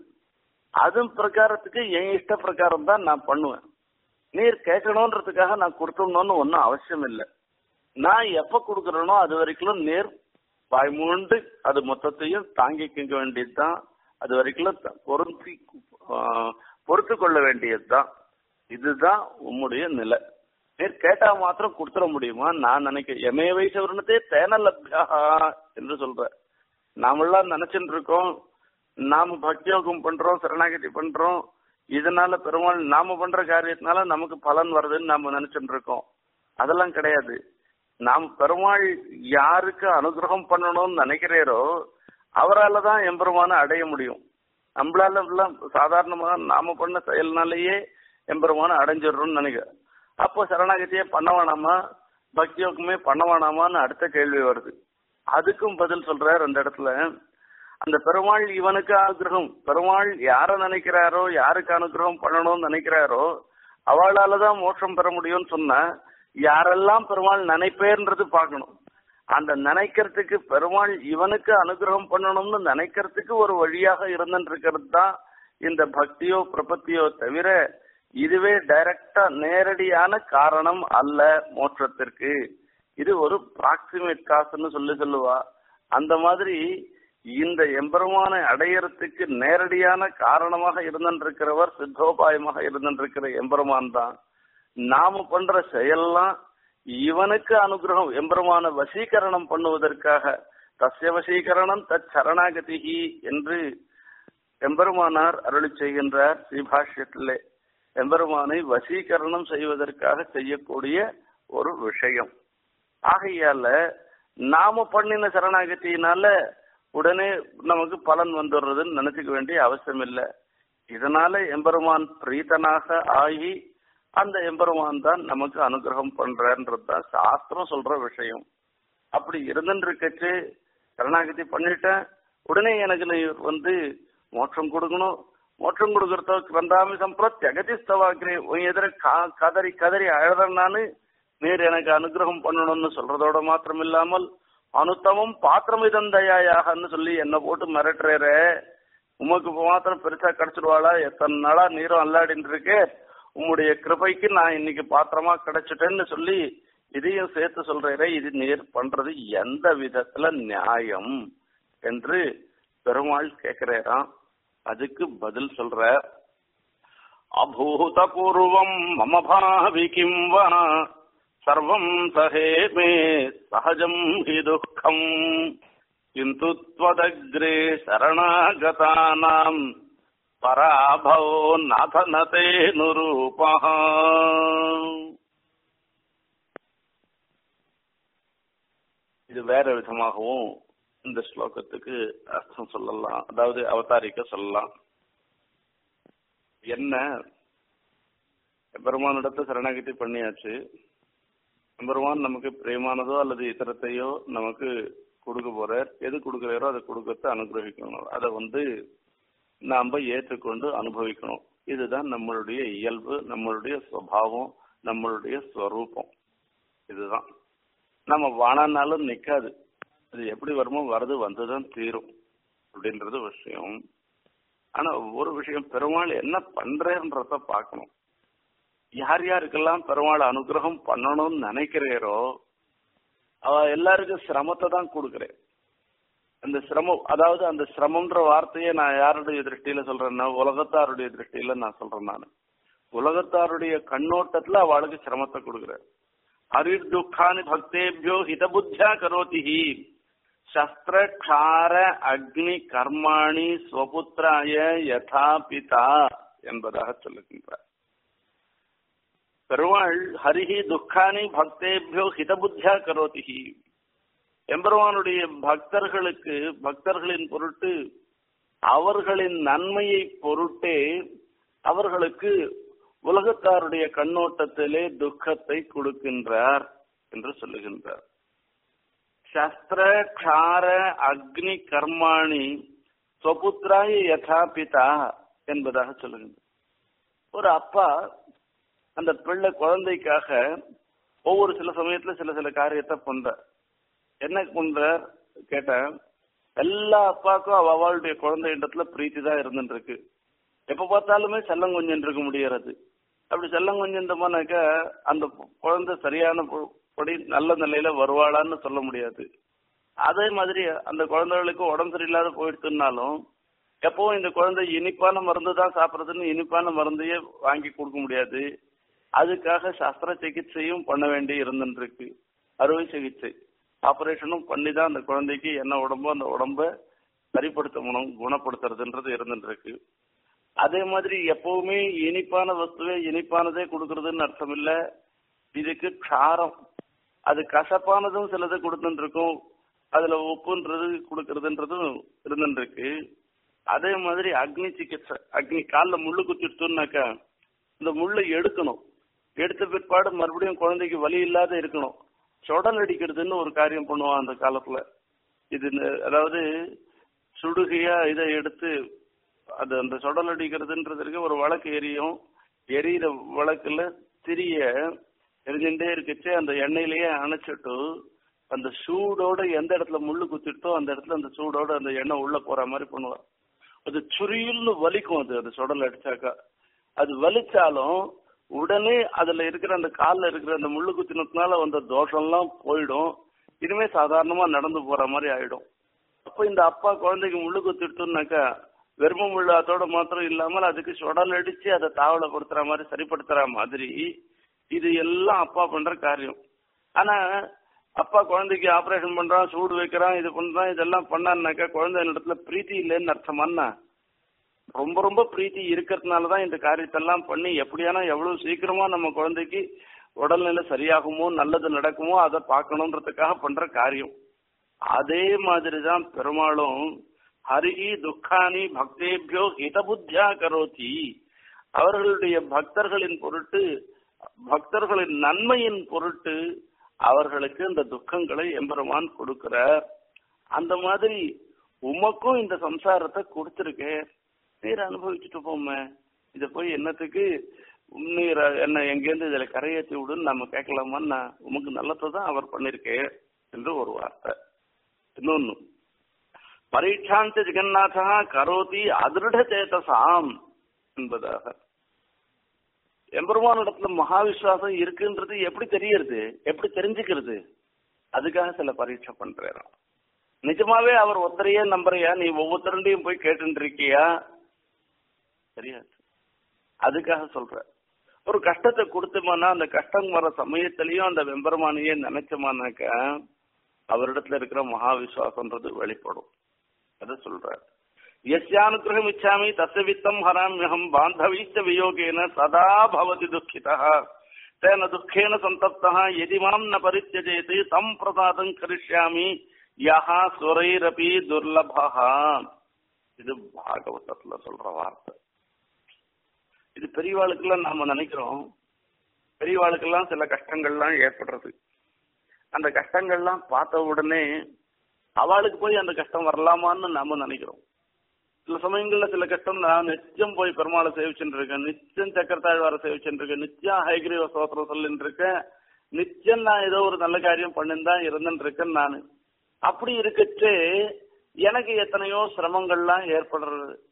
அது பிரகாரத்துக்கு என் இஷ்ட பிரகாரம் தான் நான் பண்ணுவேன் நீர் கேட்கணுன்றதுக்காக நான் கொடுத்துடணும்னு ஒன்றும் அவசியம் இல்லை நான் எப்ப கொடுக்கறேனோ அது வரைக்கும் நேர் வாய்மூண்டு அது மொத்தத்தையும் தாங்கிக்க வேண்டியதுதான் அது வரைக்கும் த- பொருந்தி ஆஹ், பொறுத்து கொள்ள வேண்டியதுதான் இதுதான் உம்முடைய நிலை நீர் கேட்டா மாத்திரம் கொடுத்துட முடியுமா நான் நினைக்க எமய வைசவர்ணத்தே தேனலப்யா என்று சொல்ற நாமெல்லாம் நினைச்சுட்டு இருக்கோம் நாம பக்தியோகம் பண்றோம் சரணாகதி பண்றோம் இதனால பெருமாள் நாம பண்ற காரியத்தினால நமக்கு பலன் வருதுன்னு நாம நினைச்சுட்டு இருக்கோம் அதெல்லாம் கிடையாது நாம் பெருமாள் யாருக்கு அனுகிரகம் பண்ணணும்னு நினைக்கிறீரோ அவரால தான் எம்பெருமான அடைய முடியும் நம்மளால எல்லாம் சாதாரணமா நாம பண்ண செயல்னாலேயே எம்பெருமான அடைஞ்சிடுறோம்னு நினைக்க அப்போ சரணாகதியே பண்ண வேணாமா பக்தியோகமே பண்ண வேணாமான்னு அடுத்த கேள்வி வருது அதுக்கும் பதில் சொல்றார் அந்த இடத்துல அந்த பெருமாள் இவனுக்கு அனுகிரகம் பெருமாள் யார நினைக்கிறாரோ யாருக்கு அனுகிரகம் பண்ணணும்னு நினைக்கிறாரோ அவளால தான் மோட்சம் பெற முடியும்னு சொன்னா யாரெல்லாம் பெருமாள் நினைப்பேன்றது பார்க்கணும் அந்த நினைக்கிறதுக்கு பெருமாள் இவனுக்கு அனுகிரகம் பண்ணணும்னு நினைக்கிறதுக்கு ஒரு வழியாக இருந்துட்டு இருக்கிறது தான் இந்த பக்தியோ பிரபத்தியோ தவிர இதுவே டைரக்டா நேரடியான காரணம் அல்ல மோட்சத்திற்கு இது ஒரு ப்ராக்சிமேட் காசுன்னு சொல்லி சொல்லுவா அந்த மாதிரி இந்த எம்பெருமானை அடையறதுக்கு நேரடியான காரணமாக இருந்திருக்கிறவர் சித்தோபாயமாக இருந்திருக்கிற எம்பெருமான் தான் நாம பண்ற செயல்லாம் இவனுக்கு அனுகிரகம் எம்பெருமான வசீகரணம் பண்ணுவதற்காக தஸ்ய வசீகரணம் தத் சரணாகதிகி என்று எம்பெருமானார் அருளி செய்கின்றார் ஸ்ரீபாஷ்யத்திலே எம்பெருமானை வசீகரணம் செய்வதற்காக செய்யக்கூடிய ஒரு விஷயம் ஆகையால நாம பண்ணின சரணாகதியினால உடனே நமக்கு பலன் வந்துடுறதுன்னு நினைச்சுக்க வேண்டிய அவசியம் இல்லை இதனால எம்பெருமான் பிரீத்தனாக ஆகி அந்த எம்பெருமான் தான் நமக்கு அனுகிரகம் பண்றன்றது தான் சாஸ்திரம் சொல்ற விஷயம் அப்படி இருந்துருக்கச்சு சரணாகதி பண்ணிட்டேன் உடனே எனக்கு நீ வந்து மோட்சம் கொடுக்கணும் மோட்சம் கொடுக்கறதோ கிரந்தாமி சம்பிரத் ஜெகதிஸ்தவாக்கிறே உன் எதிர கா- கதறி கதறி அழறேன் நானு நீர் எனக்கு அனுகிரகம் பண்ணணும்னு சொல்றதோட மாத்திரம் இல்லாமல் அனுத்தமம் பாத்திரம் இதந்தயாயாகன்னு சொல்லி என்ன போட்டு மிரட்டுறே உமக்கு இப்ப மாத்திரம் பெருசா கிடைச்சிருவாளா எத்தனை நாளா நீரும் அல்லாடின்னு இருக்கே உம்முடைய கிருபைக்கு நான் இன்னைக்கு பாத்திரமா கிடைச்சிட்டேன்னு சொல்லி இதையும் சேர்த்து சொல்றேரே இது நீர் பண்றது எந்த விதத்துல நியாயம் என்று பெருமாள் கேக்குறாராம் அதுக்கு பதில் சொல்ற அபூதபூர்வம் மம பாவி கிம் வா சர்வம் சஹே மே சகஜம் ஹி துக்கம் கிந்து त्वदग्रे शरणागतानाम् பராபவோ நாதனதே நுரூபா இது வேற விதமாகவும் இந்த ஸ்லோகத்துக்கு அர்த்தம் சொல்லலாம் அதாவது அவதாரிக்க சொல்லலாம் என்ன பெருமானிடத்தை சரணாகதி பண்ணியாச்சு பெருமான் நமக்கு பிரேமானதோ அல்லது இதரத்தையோ நமக்கு கொடுக்க போறார் எது கொடுக்குறாரோ அதை கொடுக்கறத அனுகிரகிக்கணும் அதை வந்து நாம ஏற்றுக்கொண்டு அனுபவிக்கணும் இதுதான் நம்மளுடைய இயல்பு நம்மளுடைய சுவாவம் நம்மளுடைய ஸ்வரூபம் இதுதான் நம்ம வானானாலும் நிக்காது அது எப்படி வருமோ வரது வந்துதான் தீரும் அப்படின்றது விஷயம் ஆனா ஒரு விஷயம் பெருமாள் என்ன பண்றேன்றத பார்க்கணும் யார் யாருக்கெல்லாம் பெருமாள் அனுகிரகம் பண்ணணும்னு நினைக்கிறீரோ அவ எல்லாருக்கும் சிரமத்தை தான் கொடுக்குறேன் அந்த சிரமம் அதாவது அந்த சிரமம்ன்ற வார்த்தையை நான் யாருடைய திருஷ்டியில சொல்றேன்னா உலகத்தாருடைய திருஷ்டியில நான் சொல்றேன் நான் உலகத்தாருடைய கண்ணோட்டத்துல அவளுக்கு சிரமத்தை கொடுக்குறேன் ஹரிர் துக்கானி பக்தேபியோ ஹிதபுத்தியா கரோதிஹி சஸ்திர க்ஷார அக்னி கர்மாணி ஸ்வபுத்திராய யதா பிதா என்பதாக சொல்லுகின்றார் பெருமாள் ஹரிஹி துக்கானி பக்தேபியோ ஹிதபுத்தியா கரோதிஹி எம்பெருமானுடைய பக்தர்களுக்கு பக்தர்களின் பொருட்டு அவர்களின் நன்மையை பொருட்டே அவர்களுக்கு உலகத்தாருடைய கண்ணோட்டத்திலே துக்கத்தை கொடுக்கின்றார் என்று சொல்லுகின்றார் சஸ்திர க்ஷார அக்னி கர்மாணி சொபுத்திராய யதா பிதா என்பதாக சொல்லுகின்றார் ஒரு அப்பா அந்த பிள்ளை குழந்தைக்காக ஒவ்வொரு சில சமயத்துல சில சில காரியத்தை பண்றார் என்ன பண்றார் கேட்டேன் எல்லா அப்பாவுக்கும் அவ அவளுடைய குழந்தை இடத்துல பிரீத்தி தான் இருந்துட்டு இருக்கு எப்ப பார்த்தாலுமே செல்லம் கொஞ்சம் இருக்க முடியறது அப்படி செல்லம் கொஞ்சம்னாக்க அந்த குழந்தை சரியான படி நல்ல நிலையில வருவாளான்னு சொல்ல முடியாது அதே மாதிரி அந்த குழந்தைகளுக்கு உடம்பு சரியில்லாத போயிடுச்சுனாலும் எப்பவும் இந்த குழந்தை இனிப்பான மருந்து தான் சாப்பிட்றதுன்னு இனிப்பான மருந்தையே வாங்கி கொடுக்க முடியாது அதுக்காக சஸ்திர சிகிச்சையும் பண்ண வேண்டி இருந்துருக்கு அறுவை சிகிச்சை ஆபரேஷனும் பண்ணி தான் அந்த குழந்தைக்கு என்ன உடம்போ அந்த உடம்ப சரிப்படுத்தணும் குணப்படுத்துறதுன்றது இருந்துட்டு இருக்கு அதே மாதிரி எப்பவுமே இனிப்பான வஸ்துவே இனிப்பானதே கொடுக்கறதுன்னு அர்த்தம் இல்ல இதுக்கு காரம் அது கசப்பானதும் சிலது கொடுத்துட்டு இருக்கும் அதுல உப்புன்றது கொடுக்கறதுன்றதும் இருந்துட்டு இருக்கு அதே மாதிரி அக்னி சிகிச்சை அக்னி காலில் முள்ளு குத்திடுத்தோம்னாக்கா இந்த முள்ளை எடுக்கணும் எடுத்த பிற்பாடு மறுபடியும் குழந்தைக்கு வலி இல்லாத இருக்கணும் சொடல் அடிக்கிறதுன்னு ஒரு காரியம் பண்ணுவான் அந்த காலத்துல இது அதாவது சுடுகையா இதை எடுத்து அது அந்த சொடல் அடிக்கிறதுன்றதுக்கு ஒரு வழக்கு எரியும் எரியிற வழக்குல திரிய எரிஞ்சுட்டே இருக்கச்சே அந்த எண்ணெயிலேயே அணைச்சிட்டு அந்த சூடோட எந்த இடத்துல முள்ளு குத்திட்டோ அந்த இடத்துல அந்த சூடோட அந்த எண்ணெய் உள்ள போற மாதிரி பண்ணுவா அது சுரியுல்னு வலிக்கும் அது அது சொடல் அடிச்சாக்கா அது வலிச்சாலும் உடனே அதுல இருக்கிற அந்த காலில் இருக்கிற அந்த முள்ளு குத்தினதுனால வந்த தோஷம்லாம் போயிடும் இனிமே சாதாரணமா நடந்து போற மாதிரி ஆயிடும் அப்போ இந்த அப்பா குழந்தைக்கு முள்ளு குத்திட்டுனாக்கா வெறும முள்ளு அதோட மாத்திரம் இல்லாமல் அதுக்கு சுடல் அடிச்சு அதை தாவலப்படுத்துற மாதிரி சரிப்படுத்துற மாதிரி இது எல்லாம் அப்பா பண்ற காரியம் ஆனா அப்பா குழந்தைக்கு ஆபரேஷன் பண்றான் சூடு வைக்கிறான் இது பண்றான் இதெல்லாம் பண்ணான்னாக்கா குழந்தை இடத்துல பிரீத்தி இல்லைன்னு அர்த்தமானா ரொம்ப ரொம்ப பிரீத்தி இருக்கிறதுனால தான் இந்த காரியத்தெல்லாம் பண்ணி எப்படியானா எவ்வளவு சீக்கிரமா நம்ம குழந்தைக்கு உடல்நிலை சரியாகுமோ நல்லது நடக்குமோ அதை பார்க்கணுன்றதுக்காக பண்ற காரியம் அதே மாதிரி தான் பெருமாளும் ஹரிஹி துக்கானி பக்தேபியோ ஹிதபுத்தியா கரோதி அவர்களுடைய பக்தர்களின் பொருட்டு பக்தர்களின் நன்மையின் பொருட்டு அவர்களுக்கு இந்த துக்கங்களை எம்பெருமான் கொடுக்கிறார் அந்த மாதிரி உமக்கும் இந்த சம்சாரத்தை கொடுத்துருக்கேன் நீர் அனுபவிச்சுட்டு போமே இத போய் என்னத்துக்கு நீர் என்ன எங்கேருந்து இதுல கரையேற்றி விடுன்னு நம்ம கேட்கலாமான்னா உமக்கு நல்லதை தான் அவர் பண்ணிருக்கே என்று ஒரு வார்த்தை இன்னொன்னு பரீட்சாந்த ஜெகநாதா கரோதி அதிருட சேதசாம் என்பதாக எம்பெருமானிடத்துல மகாவிஸ்வாசம் இருக்குன்றது எப்படி தெரியறது எப்படி தெரிஞ்சுக்கிறது அதுக்காக சில பரீட்சை பண்றாராம் நிஜமாவே அவர் ஒருத்தரையே நம்புறியா நீ ஒவ்வொருத்தருண்டையும் போய் கேட்டு இருக்கியா தெரியாது அதுக்காக சொல்ற ஒரு கஷ்டத்தை கொடுத்தோம்னா அந்த கஷ்டம் வர சமயத்திலையும் அந்த வெம்பெருமானையே நினைச்சோமானாக்க அவரிடத்துல இருக்கிற மகா விசுவாசம்ன்றது வெளிப்படும் அத சொல்ற எஸ்யானுகிரகம் இச்சாமி தஸ்ய வித்தம் ஹராமியகம் பாந்தவீச்ச வியோகேன சதா பவதி துக்கிதா தேன துக்கேன சந்தப்தா எதி மாம் ந பரித்தியஜேது தம் பிரசாதம் கரிஷ்யாமி யஹா சுரைரபி துர்லபா இது பாகவதத்துல சொல்ற வார்த்தை இது பெரியவாளுக்கெல்லாம் நாம நினைக்கிறோம் பெரியவாளுக்கெல்லாம் சில கஷ்டங்கள்லாம் ஏற்படுறது அந்த கஷ்டங்கள்லாம் பார்த்த உடனே அவளுக்கு போய் அந்த கஷ்டம் வரலாமான்னு நாம நினைக்கிறோம் சில சமயங்கள்ல சில கஷ்டம் நான் நிச்சயம் போய் பெருமாளை சேவிச்சுட்டு இருக்கேன் நிச்சயம் சக்கரத்தாழ்வார சேவிச்சுட்டு இருக்கேன் நிச்சயம் ஹைகிரீவ சோத்திரம் சொல்லிட்டு இருக்கேன் நிச்சயம் நான் ஏதோ ஒரு நல்ல காரியம் பண்ணின்னு தான் இருந்துட்டு இருக்கேன் நான் அப்படி இருக்கச்சே எனக்கு எத்தனையோ சிரமங்கள்லாம் ஏற்படுறது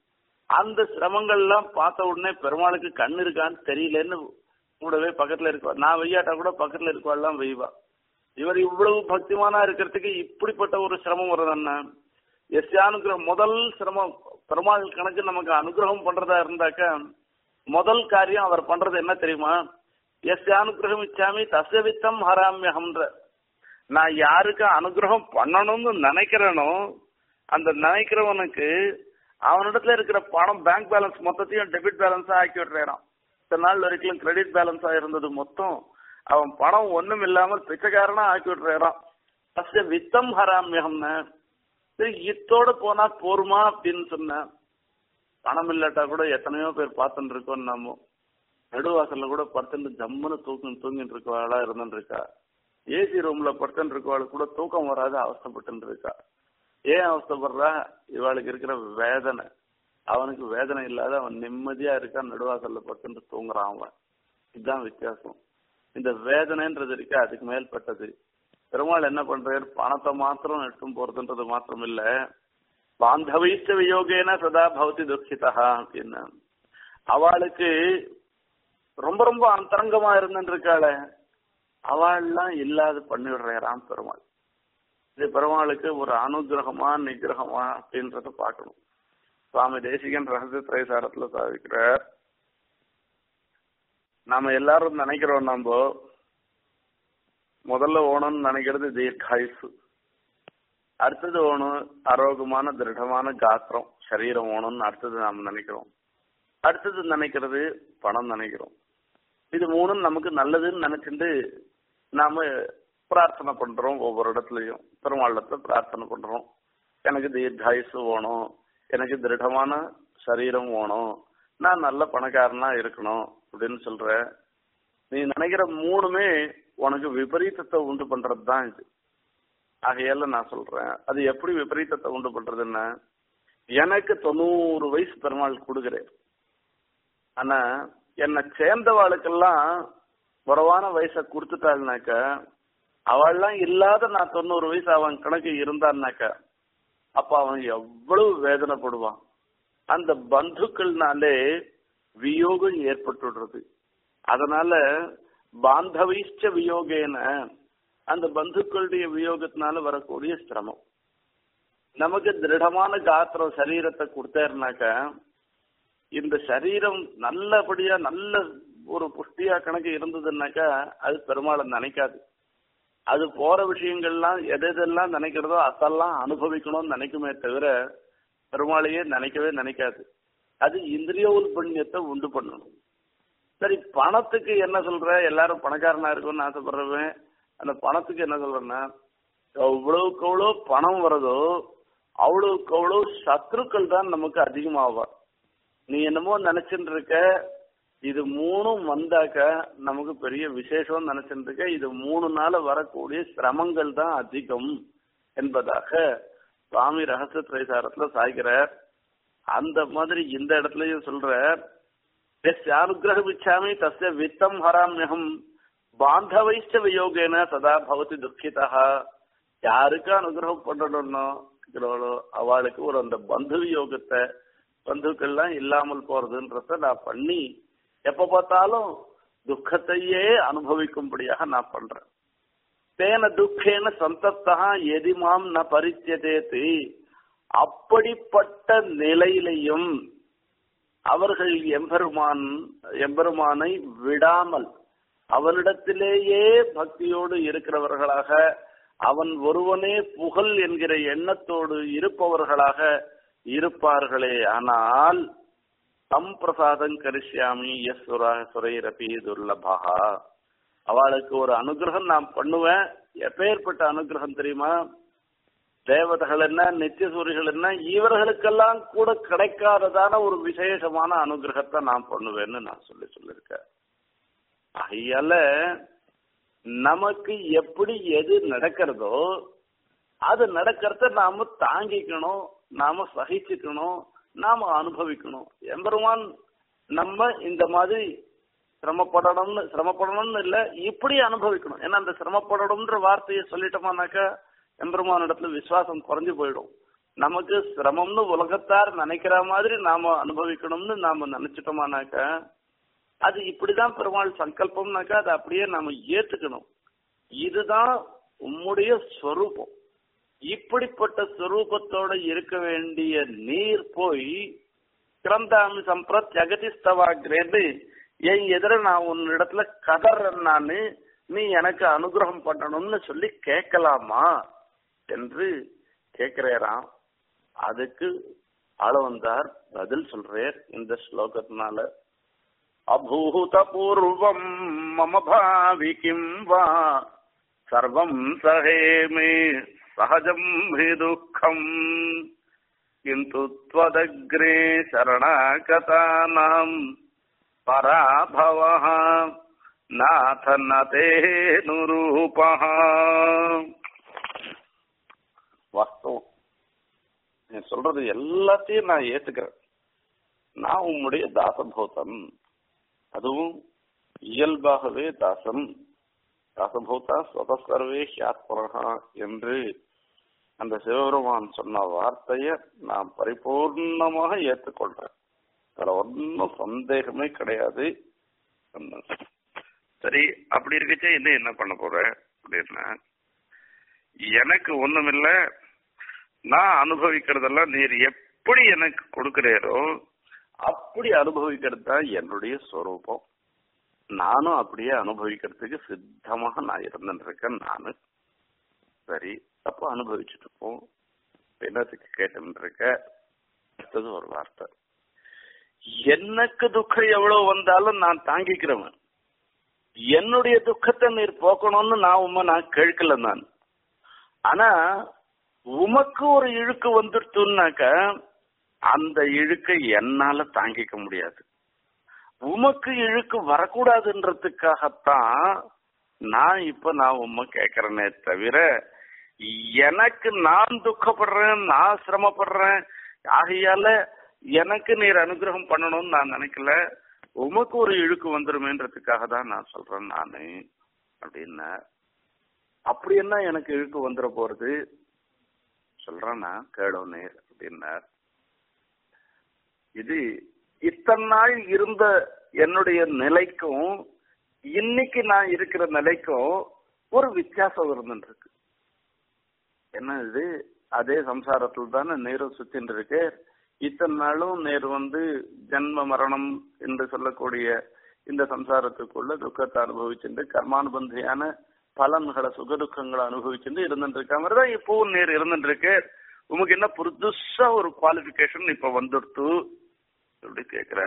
அந்த சிரமங்கள்லாம் பார்த்த உடனே பெருமாளுக்கு கண் இருக்கான்னு தெரியலன்னு கூடவே பக்கத்துல இருக்கா நான் வெய்யாட்டா கூட பக்கத்துல இருக்கவாள்லாம் வெய்வா இவர் இவ்வளவு பக்திமானா இருக்கிறதுக்கு இப்படிப்பட்ட ஒரு சிரமம் வருதுன்னா எஸ்யானுகிரகம் முதல் சிரமம் பெருமாள் கணக்கு நமக்கு அனுகிரகம் பண்றதா இருந்தாக்க முதல் காரியம் அவர் பண்றது என்ன தெரியுமா எஸ் அனுகிரகம் இச்சாமி தச வித்தம் ஹராமியகம்ன்ற நான் யாருக்கு அனுகிரகம் பண்ணணும்னு நினைக்கிறேனோ அந்த நினைக்கிறவனுக்கு அவனிடத்துல இருக்கிற பணம் பேங்க் பேலன்ஸ் மொத்தத்தையும் டெபிட் பேலன்ஸா ஆக்கி விடுறான் இத்தனை நாள் வரைக்கும் கிரெடிட் பேலன்ஸா இருந்தது மொத்தம் அவன் பணம் ஒண்ணும் இல்லாமல் பிச்சைக்காரனா ஆக்கி விடுறான் தச வித்தம் ஹராமியகம்னு சரி இத்தோட போனா போருமா அப்படின்னு சொன்னேன் பணம் இல்லாட்டா கூட எத்தனையோ பேர் பார்த்துட்டு இருக்கோம் நாம நடுவாசல்ல கூட படுத்துட்டு ஜம்முன்னு தூக்கம் தூங்கிட்டு இருக்கவாளா இருந்துட்டு இருக்கா ஏசி ரூம்ல படுத்துட்டு இருக்கவாளுக்கு கூட தூக்கம் வராத அவஸ்தப்பட்டு இருக்கா ஏன் அவஸ்தப்படுறா இவாளுக்கு இருக்கிற வேதனை அவனுக்கு வேதனை இல்லாத அவன் நிம்மதியா இருக்கான் நடுவாசல்ல படுத்துட்டு தூங்குறான் அவன் இதுதான் வித்தியாசம் இந்த வேதனைன்றது இருக்கு அதுக்கு மேல்பட்டது பெருமாள் என்ன பண்றாரு பணத்தை மாத்திரம் எடுத்தும் போறதுன்றது மாத்திரம் இல்ல பாந்தவைச்ச வியோகேன சதா பவதி துக்கிதா அப்படின்னு அவளுக்கு ரொம்ப ரொம்ப அந்தரங்கமா இருந்துருக்காள அவள்லாம் இல்லாத பண்ணிவிடுறான் பெருமாள் இது பெருமாளுக்கு ஒரு அனுகிரகமா நிகிரகமா அப்படின்றத பார்க்கணும் சுவாமி தேசிகன் ரகசிய திரைசாரத்துல சாதிக்கிறார் நாம எல்லாரும் நினைக்கிறோம் நம்ம முதல்ல ஓணும்னு நினைக்கிறது தீர்க்காயுசு அடுத்தது ஓணும் ஆரோக்கியமான திருடமான காத்திரம் சரீரம் ஓணும்னு அடுத்தது நாம் நினைக்கிறோம் அடுத்தது நினைக்கிறது பணம் நினைக்கிறோம் இது மூணும் நமக்கு நல்லதுன்னு நினைச்சிட்டு நாம பிரார்த்தனை பண்றோம் ஒவ்வொரு இடத்துலயும் பெருமாளத்துல பிரார்த்தனை பண்றோம் எனக்கு தீர்காயுசு வேணும் எனக்கு திருடமான சரீரம் வேணும் நான் நல்ல பணக்காரனா இருக்கணும் அப்படின்னு சொல்ற நீ நினைக்கிற மூணுமே உனக்கு விபரீதத்தை உண்டு பண்றது தான் இது ஆகையால நான் சொல்றேன் அது எப்படி விபரீதத்தை உண்டு பண்றதுன்னா எனக்கு தொண்ணூறு வயசு பெருமாள் கொடுக்குறேன் ஆனா என்னை சேர்ந்தவாளுக்கெல்லாம் குறவான வயசை கொடுத்துட்டாள்னாக்க அவள்லாம் இல்லாத நான் தொண்ணூறு வயசு அவன் கணக்கு இருந்தான்னாக்க அப்ப அவன் எவ்வளவு வேதனைப்படுவான் அந்த பந்துக்கள்னாலே வியோகம் ஏற்பட்டுடுறது அதனால பாந்தவைச்ச வியோகேன அந்த பந்துக்களுடைய வியோகத்தினால வரக்கூடிய சிரமம் நமக்கு திருடமான காத்திரம் சரீரத்தை கொடுத்தாருனாக்க இந்த சரீரம் நல்லபடியா நல்ல ஒரு புஷ்டியா கணக்கு இருந்ததுன்னாக்கா அது பெருமாளை நினைக்காது அது போற விஷயங்கள்லாம் எது எதெல்லாம் நினைக்கிறதோ அதெல்லாம் அனுபவிக்கணும்னு நினைக்குமே தவிர பெருமாளையே நினைக்கவே நினைக்காது அது இந்திரிய உல்பண்யத்தை உண்டு பண்ணணும் சரி பணத்துக்கு என்ன சொல்ற எல்லாரும் பணக்காரனா இருக்கும்னு ஆசைப்படுறவன் அந்த பணத்துக்கு என்ன சொல்றேன்னா எவ்வளவுக்கு எவ்வளோ பணம் வருதோ அவ்வளவுக்கு அவ்வளோ சத்ருக்கள் தான் நமக்கு அதிகமாவா நீ என்னமோ நினைச்சுட்டு இருக்க இது மூணும் வந்தாக்க நமக்கு பெரிய விசேஷம் நினைச்சுட்டு இருக்க இது மூணு நாள் வரக்கூடிய சிரமங்கள் தான் அதிகம் என்பதாக சுவாமி ரகசிய திரைசாரத்துல சாய்கிறார் அந்த மாதிரி இந்த இடத்துலயும் சொல்றார் எஸ் அனுகிரகம் இச்சாமி தஸ்ய வித்தம் ஹராமியகம் பாந்தவைச்ச வியோகேன சதா பவதி துக்கிதா யாருக்கு அனுகிரகம் பண்ணணும்னோ அவளுக்கு ஒரு அந்த பந்து வியோகத்தை பந்துக்கள்லாம் இல்லாமல் போறதுன்றத நான் பண்ணி எப்ப பார்த்தாலும் துக்கத்தையே அனுபவிக்கும்படியாக நான் பண்றேன் தேன துக்கேன சந்தப்தா எதிமாம் ந பரித்தியதேத்து அப்படிப்பட்ட நிலையிலையும் அவர்கள் எம்பெருமான் எம்பெருமானை விடாமல் அவனிடத்திலேயே பக்தியோடு இருக்கிறவர்களாக அவன் ஒருவனே புகழ் என்கிற எண்ணத்தோடு இருப்பவர்களாக இருப்பார்களே ஆனால் தம் பிரசாதம் கரிசியாமி எஸ் சுரா சுரைரபி துர்லபா அவளுக்கு ஒரு அனுகிரகம் நான் பண்ணுவேன் எப்பேற்பட்ட அனுகிரகம் தெரியுமா தேவதைகள் என்ன நித்திய சூரிகள் என்ன இவர்களுக்கெல்லாம் கூட கிடைக்காததான ஒரு விசேஷமான அனுகிரகத்தை நான் பண்ணுவேன்னு நான் சொல்லி சொல்லியிருக்கேன் ஆகையால நமக்கு எப்படி எது நடக்கிறதோ அது நடக்கிறத நாம தாங்கிக்கணும் நாம சகிச்சுக்கணும் நாம அனுபவிக்கணும் எம்பெருமான் நம்ம இந்த மாதிரி சிரமப்படணும்னு சிரமப்படணும்னு இல்ல இப்படி அனுபவிக்கணும் ஏன்னா அந்த சிரமப்படணும்ன்ற வார்த்தையை சொல்லிட்டோமானாக்கா எம்பெருமான் இடத்துல விசுவாசம் குறைஞ்சு போயிடும் நமக்கு சிரமம்னு உலகத்தார் நினைக்கிற மாதிரி நாம அனுபவிக்கணும்னு நாம நினைச்சிட்டோமானாக்க அது இப்படிதான் பெருமாள் சங்கல்பம்னாக்கா அதை அப்படியே நாம ஏத்துக்கணும் இதுதான் உம்முடைய ஸ்வரூபம் இப்படிப்பட்ட ஸ்வரூபத்தோட இருக்க வேண்டிய நீர் போய் கிரந்தாமி சம்பிரத் ஜெகதிஸ்தவாகிறேன்னு என் எதிர நான் உன்னிடத்துல கதறேன் நானு நீ எனக்கு அனுகிரகம் பண்ணணும்னு சொல்லி கேட்கலாமா என்று கேட்கிறாராம் அதுக்கு ஆளவந்தார் பதில் சொல்றார் இந்த ஸ்லோகத்தினால அபூத பூர்வம் மம பாவி கிம் வா சர்வம் சஹேமே சகஜம் ஹி துக்கம் किन्तु त्वदग्रे शरणागतानाम् पराभवः नाथ न तेऽनुरूपः வாஸ்தவம் நீ சொல்றது எல்லாத்தையும் நான் ஏத்துக்கிறேன் நான் உம்முடைய தாசபூதம் அதுவும் இயல்பாகவே தாசம் தாசபூதா ஸ்வதசர்வே ஹியாத்மரகா என்று அந்த சிவபெருமான் சொன்ன வார்த்தைய நான் பரிபூர்ணமாக ஏற்றுக்கொள்றேன் அதுல ஒன்றும் சந்தேகமே கிடையாது சரி அப்படி இருக்கச்சே இன்னும் என்ன பண்ண போற அப்படின்னா எனக்கு ஒண்ணுமில்ல நான் அனுபவிக்கிறதெல்லாம் நீர் எப்படி எனக்கு கொடுக்கிறீரோ அப்படி அனுபவிக்கிறது தான் என்னுடைய ஸ்வரூபம் நானும் அப்படியே அனுபவிக்கிறதுக்கு சித்தமாக நான் இருந்துட்டு இருக்கேன் நானு சரி அப்போ அனுபவிச்சுட்டு போ என்னத்துக்கு கேட்டு இருக்க அடுத்தது ஒரு வார்த்தை எனக்கு துக்கம் எவ்வளவு வந்தாலும் நான் தாங்கிக்கிறவன் என்னுடைய துக்கத்தை நீர் போக்கணும்னு நான் உண்மை நான் கேட்கல நான் ஆனா உமக்கு ஒரு இழுக்கு வந்துடுச்சுன்னாக்க அந்த இழுக்கை என்னால தாங்கிக்க முடியாது உமக்கு இழுக்கு வரக்கூடாதுன்றதுக்காகத்தான் நான் இப்ப நான் உண்மை கேட்கறேனே தவிர எனக்கு நான் துக்கப்படுறேன் நான் சிரமப்படுறேன் ஆகையால எனக்கு நீர் அனுகிரகம் பண்ணணும்னு நான் நினைக்கல உமக்கு ஒரு இழுக்கு வந்துருமேன்றதுக்காக தான் நான் சொல்றேன் நானு அப்படின்னா அப்படி என்ன எனக்கு இழுக்கு வந்துட போறது சொல்றேன்னா கேளோ நேர் அப்படின்னார் இது இத்தனை நாள் இருந்த என்னுடைய நிலைக்கும் இன்னைக்கு நான் இருக்கிற நிலைக்கும் ஒரு வித்தியாசம் இருந்துருக்கு என்ன இது அதே சம்சாரத்தில் தானே நேரும் சுத்தின்னு இருக்கு இத்தனை நாளும் நேரு வந்து ஜென்ம மரணம் என்று சொல்லக்கூடிய இந்த சம்சாரத்துக்குள்ள துக்கத்தை அனுபவிச்சுட்டு கர்மானுபந்தியான பலன்களை சுகதுக்கங்களை அனுபவிச்சுட்டு இருந்துட்டு இருக்க மாதிரி தான் இப்பவும் நேர் இருந்துட்டு இருக்கு உமக்கு என்ன புதுசா ஒரு குவாலிபிகேஷன் இப்ப வந்துடுத்து அப்படி கேக்குற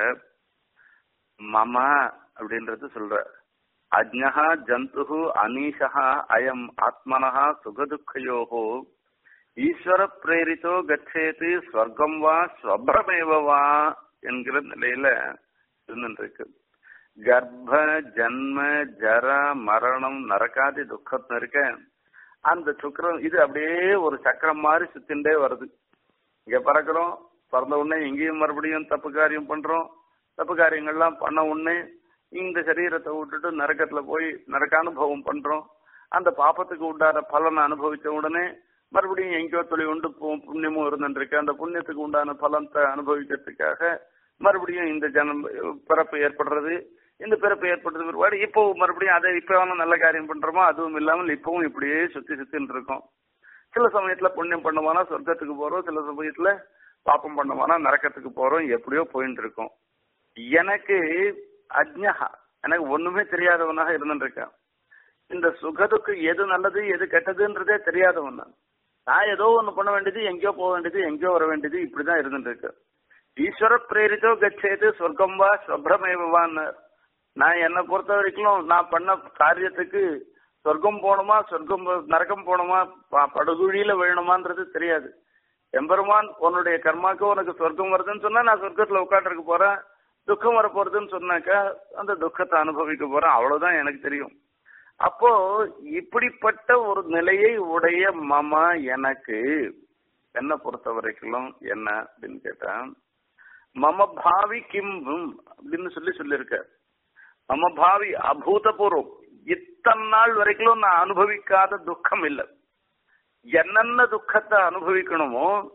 மமா அப்படின்றது சொல்ற அஜ்ஞா ஜந்து அனீஷா அயம் ஆத்மனஹா சுகதுக்கயோகோ ஈஸ்வர பிரேரித்தோ கச்சேது ஸ்வர்க்கம் வா ஸ்வப்ரமேவ வா என்கிற நிலையில இருந்துருக்கு கர்ப்ப ஜன்ம ஜர மரணம் நரகாதி துக்கம் இருக்க அந்த சுக்கரம் இது அப்படியே ஒரு சக்கரம் மாதிரி சுத்தின்டே வருது இங்க பறக்கிறோம் பிறந்த உடனே எங்கேயும் மறுபடியும் தப்பு காரியம் பண்றோம் தப்பு காரியங்கள்லாம் பண்ண உடனே இந்த சரீரத்தை விட்டுட்டு நரக்கத்துல போய் நரக்க அனுபவம் பண்றோம் அந்த பாப்பத்துக்கு உண்டான பலனை அனுபவிச்ச உடனே மறுபடியும் எங்கேயோ தொழில் உண்டு புண்ணியமும் இருந்துருக்கு அந்த புண்ணியத்துக்கு உண்டான பலத்தை அனுபவிக்கிறதுக்காக மறுபடியும் இந்த ஜனம் பிறப்பு ஏற்படுறது இந்த பிறப்பு ஏற்பட்டது பிற்பாடு இப்போ மறுபடியும் அதை இப்போ வேணும் நல்ல காரியம் பண்றோமோ அதுவும் இல்லாமல் இப்பவும் இப்படியே சுத்தி சுத்தின்னு இருக்கோம் சில சமயத்துல புண்ணியம் பண்ணுவானா சொர்க்கத்துக்கு போறோம் சில சமயத்துல பாப்பம் பண்ணுவானா நரக்கத்துக்கு போறோம் எப்படியோ போயிட்டு இருக்கோம் எனக்கு அஜ்ஞகா எனக்கு ஒண்ணுமே தெரியாதவனாக இருந்துட்டு இருக்கேன் இந்த சுகதுக்கு எது நல்லது எது கெட்டதுன்றதே தெரியாதவன் நான் நான் ஏதோ ஒண்ணு பண்ண வேண்டியது எங்கேயோ போக வேண்டியது எங்கேயோ வர வேண்டியது இப்படிதான் இருந்துட்டு இருக்கு ஈஸ்வர பிரேரித்தோ கச்சேது சொர்க்கம் வா ஸ்வப்ரமேவான்னு நான் என்னை பொறுத்த வரைக்கும் நான் பண்ண காரியத்துக்கு சொர்க்கம் போகணுமா சொர்க்கம் நரக்கம் போகணுமா படுகுழியில விழணுமான்றது தெரியாது எம்பெருமான் உன்னுடைய கர்மாக்கு உனக்கு சொர்க்கம் வருதுன்னு சொன்னா நான் சொர்க்கத்துல உட்காந்துருக்க போறேன் துக்கம் வர போறதுன்னு சொன்னாக்கா அந்த துக்கத்தை அனுபவிக்க போறேன் அவ்வளவுதான் எனக்கு தெரியும் அப்போ இப்படிப்பட்ட ஒரு நிலையை உடைய மமா எனக்கு என்ன பொறுத்த வரைக்கும் என்ன அப்படின்னு கேட்டேன் மம பாவி கிம் அப்படின்னு சொல்லி சொல்லியிருக்க மம பாவி அபூதபூர்வம் இத்தனை நாள் வரைக்கும் நான் அனுபவிக்காத துக்கம் இல்லை என்னென்ன துக்கத்தை அனுபவிக்கணுமோ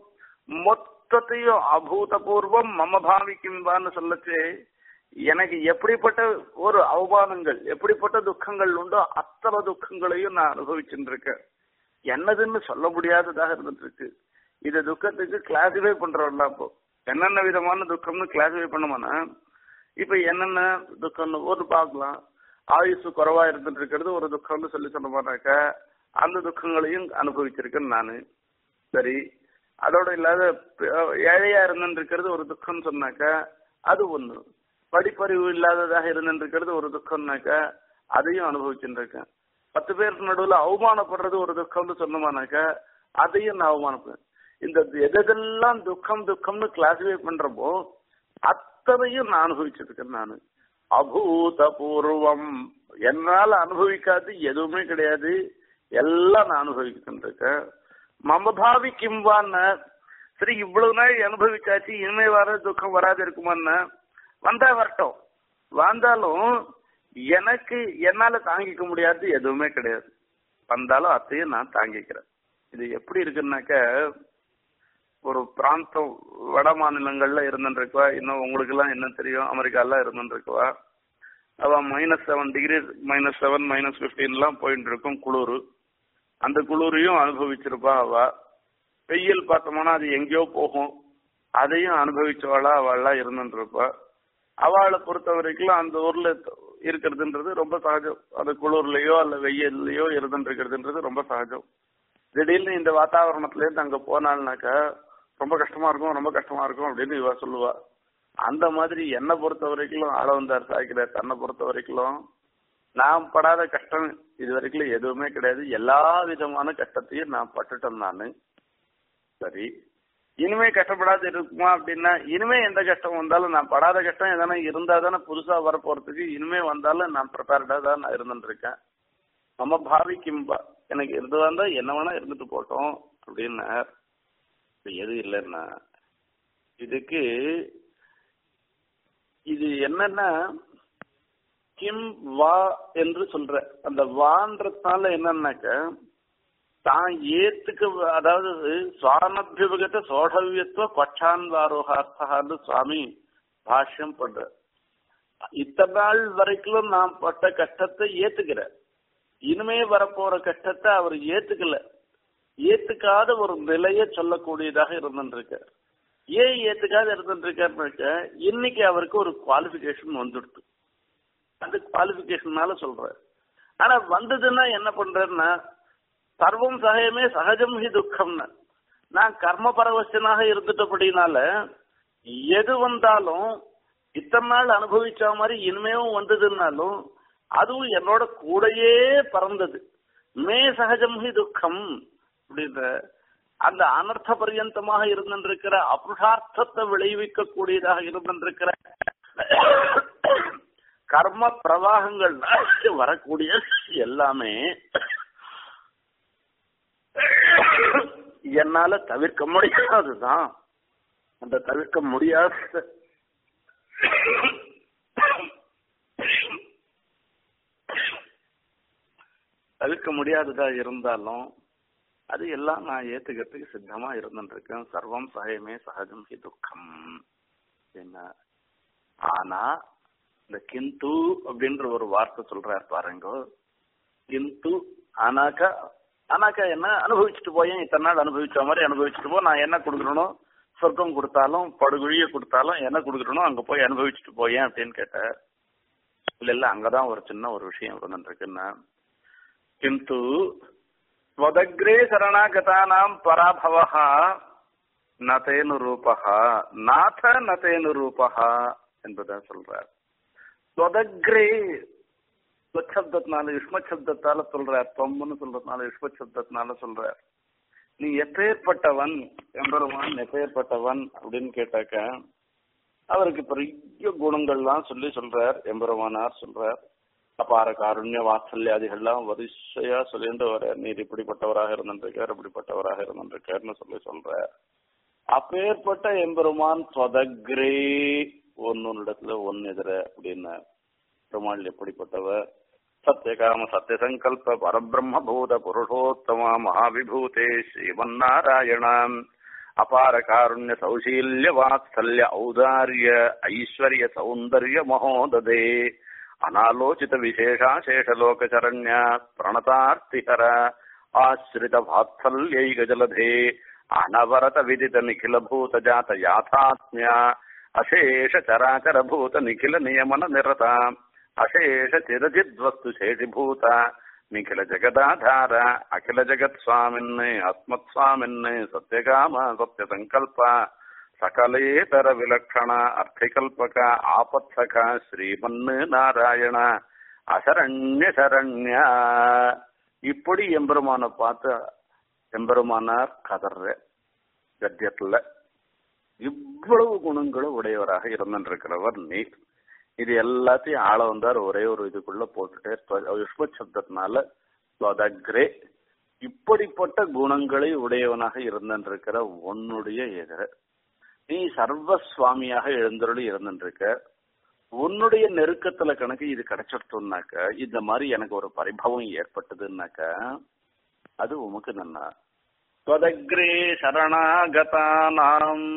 மொத்தத்தையும் அபூதபூர்வம் மம பாவிக்கும்பான்னு சொல்லச்சு எனக்கு எப்படிப்பட்ட ஒரு அவமானங்கள் எப்படிப்பட்ட துக்கங்கள் உண்டோ அத்தனை துக்கங்களையும் நான் அனுபவிச்சுட்டு இருக்கேன் என்னதுன்னு சொல்ல முடியாததாக இருந்துட்டு இருக்கு இது துக்கத்துக்கு கிளாசிஃபை பண்றோம்ல அப்போ என்னென்ன விதமான துக்கம்னு கிளாசிஃபை பண்ணுமானா இப்ப என்னென்ன துக்கம்னு ஒரு பார்க்கலாம் ஆயுசு குறைவா இருந்துட்டு இருக்கிறது ஒரு துக்கம்னு சொல்லி சொன்னோம்னாக்க அந்த துக்கங்களையும் அனுபவிச்சிருக்கேன் நானு சரி அதோட இல்லாத ஏழையா இருந்துட்டு இருக்கிறது ஒரு துக்கம்னு சொன்னாக்க அது ஒண்ணு படிப்பறிவு இல்லாததாக இருந்துட்டு இருக்கிறது ஒரு துக்கம்னாக்க அதையும் அனுபவிச்சுட்டு இருக்கேன் பத்து பேருக்கு நடுவுல அவமானப்படுறது ஒரு துக்கம்னு சொன்னோமானாக்க அதையும் நான் அவமானப்படுறேன் இந்த எதெல்லாம் துக்கம் துக்கம்னு கிளாசிஃபை பண்றப்போ அத்தனையும் நான் அனுபவிச்சிருக்கேன் நானு அபூதபூர்வம் என்னால அனுபவிக்காது எதுவுமே கிடையாது எல்லாம் நான் அனுபவிச்சுட்டு இருக்கேன் மமபாவி கிம்பான்னு சரி இவ்வளவு நாள் அனுபவிச்சாச்சு இனிமே வர துக்கம் வராது இருக்குமான்னு வந்தா வரட்டும் வந்தாலும் எனக்கு என்னால தாங்கிக்க முடியாது எதுவுமே கிடையாது வந்தாலும் அத்தையும் நான் தாங்கிக்கிறேன் இது எப்படி இருக்குன்னாக்க ஒரு பிராந்தம் வட மாநிலங்கள்ல இருந்துருக்குவா இன்னும் உங்களுக்கு எல்லாம் என்ன தெரியும் அமெரிக்கால இருந்துருக்குவா அவ minus seven degree minus seven minus fifteen எல்லாம் போயிட்டு இருக்கும் குளிர் அந்த குளிரையும் அனுபவிச்சிருப்பா அவ வெயில் பார்த்தோம்னா அது எங்கேயோ போகும் அதையும் அனுபவிச்சவாளா அவள்லாம் இருந்துட்டு இருப்பா அவளை பொறுத்த வரைக்கும் அந்த ஊர்ல இருக்கிறதுன்றது ரொம்ப சகஜம் அது குளிர்லயோ அல்ல வெயில்லயோ இருந்துட்டு இருக்கிறதுன்றது ரொம்ப சகஜம் திடீர்னு இந்த வாத்தாவரணத்துல இருந்து அங்க போனாள்னாக்கா ரொம்ப கஷ்டமா இருக்கும் ரொம்ப கஷ்டமா இருக்கும் அப்படின்னு இவ சொல்லுவா அந்த மாதிரி என்னை பொறுத்த வரைக்கும் ஆள வந்தார் சாய்க்கிறார் தன்னை பொறுத்த வரைக்கும் நான் படாத கஷ்டம் இது வரைக்கும் எதுவுமே கிடையாது எல்லா விதமான கஷ்டத்தையும் நான் பட்டுட்டேன் நானு சரி இனிமே கஷ்டப்படாது இருக்குமா அப்படின்னா இனிமே எந்த கஷ்டம் வந்தாலும் நான் படாத கஷ்டம் எதனா இருந்தா தானே புதுசா வர போறதுக்கு இனிமே வந்தாலும் நான் ப்ரிப்பேர்டா தான் நான் இருந்துட்டு இருக்கேன் நம்ம பாவிக்கும்பா எனக்கு இருந்து வந்தா என்ன வேணா இருந்துட்டு போட்டோம் அப்படின்னார் எது இல்லைன்னா இதுக்கு இது என்னன்னா கிம் வா என்று சொல்ற அந்த வான்றதுனால என்னன்னாக்க தான் ஏத்துக்க அதாவது சுவானபிபகத சோழவியத்துவ பட்சான்வாரோகார்த்தான்னு சுவாமி பாஷ்யம் பண்ற இத்தனை நாள் வரைக்கும் நான் பட்ட கஷ்டத்தை ஏத்துக்கிறேன் இனிமே வரப்போற கஷ்டத்தை அவர் ஏத்துக்கல ஏத்துக்காத ஒரு நிலைய சொல்லக்கூடியதாக இருந்துருக்க ஏன் ஏத்துக்காத இருந்துருக்காருனாக்க இன்னைக்கு அவருக்கு ஒரு குவாலிபிகேஷன் வந்துடுது அந்த குவாலிபிகேஷன்னால சொல்றேன் ஆனா வந்ததுன்னா என்ன பண்றேன்னா சர்வம் சகயமே சகஜம் ஹி துக்கம்னு நான் கர்ம பரவசனாக இருந்துட்டபடினால எது வந்தாலும் இத்தனை நாள் அனுபவிச்ச மாதிரி இனிமேவும் வந்ததுன்னாலும் அதுவும் என்னோட கூடையே பறந்தது மே சகஜம் ஹி துக்கம் அப்படின்ற அந்த அனர்த்த பரியந்தமாக இருந்திருக்கிற அபுருஷார்த்தத்தை விளைவிக்க கூடியதாக இருந்திருக்கிற கர்ம பிரவாகங்கள் வரக்கூடிய எல்லாமே என்னால தவிர்க்க முடியாதுதான் அந்த தவிர்க்க முடியாத தவிர்க்க முடியாததா இருந்தாலும் அது எல்லாம் நான் ஏத்துக்கிறதுக்கு சித்தமா இருந்துட்டு இருக்கேன் சர்வம் சகயமே சகஜம் ஹி துக்கம் என்ன ஆனா இந்த கிந்து அப்படின்ற ஒரு வார்த்தை சொல்றாரு பாருங்க கிந்து ஆனாக்கா ஆனாக்கா என்ன அனுபவிச்சுட்டு போயேன் இத்தனை நாள் அனுபவிச்ச மாதிரி அனுபவிச்சுட்டு போ நான் என்ன கொடுக்கணும் சொர்க்கம் கொடுத்தாலும் படுகுழிய கொடுத்தாலும் என்ன கொடுக்கணும் அங்க போய் அனுபவிச்சுட்டு போயேன் அப்படின்னு கேட்டேன் இல்ல இல்ல அங்கதான் ஒரு சின்ன ஒரு விஷயம் இருந்துட்டு இருக்குன்னா கிந்து ஸ்வதக்ரே சரணாகதானாம் பராபவः நதேனு ரூபஹா நாத நதேனு ரூபஹா என்பதா சொல்றார் ஸ்வதக்ரே ஸ்வச்சப்தத்தினால யுஷ்மச்சப்தத்தால சொல்றார் தொம்முன்னு சொல்றதுனால யுஷ்மச்சப்தத்தினால சொல்றார் நீ எப்பேற்பட்டவன் எம்பெருமான் எப்பேற்பட்டவன் அப்படின்னு கேட்டாக்க அவருக்கு பெரிய குணங்கள்லாம் சொல்லி சொல்றார் எம்பெருமானார் சொல்றார் அபார காருண்ய வாத்சல்யாதிகள்லாம் வரிசையா சொல்லிட்டு வர நீர் இப்படிப்பட்டவராக இருந்திருக்கார் இப்படிப்பட்டவராக இருந்திருக்காருன்னு சொல்லி சொல்ற அப்பேற்பட்ட எம்பெருமான் சொதக்ரே ஒன்னு இடத்துல ஒன்னு எதிர அப்படின்னு பெருமாள் எப்படிப்பட்டவர் சத்தியகாம சத்திய சங்கல்ப பரபிரம்ம பூத புருஷோத்தம மகாவிபூதே ஸ்ரீமன்னாராயணாம் அபார காருண்ய சௌசீல்ய வாத்சல்ய ஔதாரிய ஐஸ்வர்ய சௌந்தர்ய மகோததே அனாலோசித விசேஷா சேஷலோகச்சரண்ய பிரணதார்த்திகர ஆசிரித வாத்சல்யைக ஜலதே அனவரத விதித நிகில பூத ஜாத யாதாத்மிய அசேஷ சராச்சர பூத நிகில நியமன நிரத அசேஷ சிரஜித் வஸ்து சேஷிபூத நிகில ஜெகதாதார அகில ஜெகத் சுவாமின் அஸ்மத் சுவாமின் சத்யகாம சத்ய சங்கல்ப சகலேதர விலக்ஷண அர்த்திகல்பக ஆபத்சக ஸ்ரீமன்னு நாராயண அசரண்ய சரண்ய இப்படி எம்பெருமான பார்த்து எம்பெருமானார் கதற கத்தியத்துல இவ்வளவு குணங்களும் உடையவராக இருந்திருக்கிறவர் நீர் இது எல்லாத்தையும் ஆள வந்தார் ஒரே ஒரு இதுக்குள்ள போட்டுட்டே யுஷ்ம சப்தத்தினால ஸ்வதக்ரே இப்படிப்பட்ட குணங்களை உடையவனாக இருந்திருக்கிற உன்னுடைய எதிர நீ சர்வ சுவாமியாக எழுந்தருளி இருந்திருக்க உன்னுடைய நெருக்கத்துல கணக்கு இது கிடைச்சிடுத்தோம்னாக்க இந்த மாதிரி எனக்கு ஒரு பரிபவம் ஏற்பட்டதுன்னாக்க அது உமக்கு நன்னா ஸ்வதக்ரே சரணாகதானாம்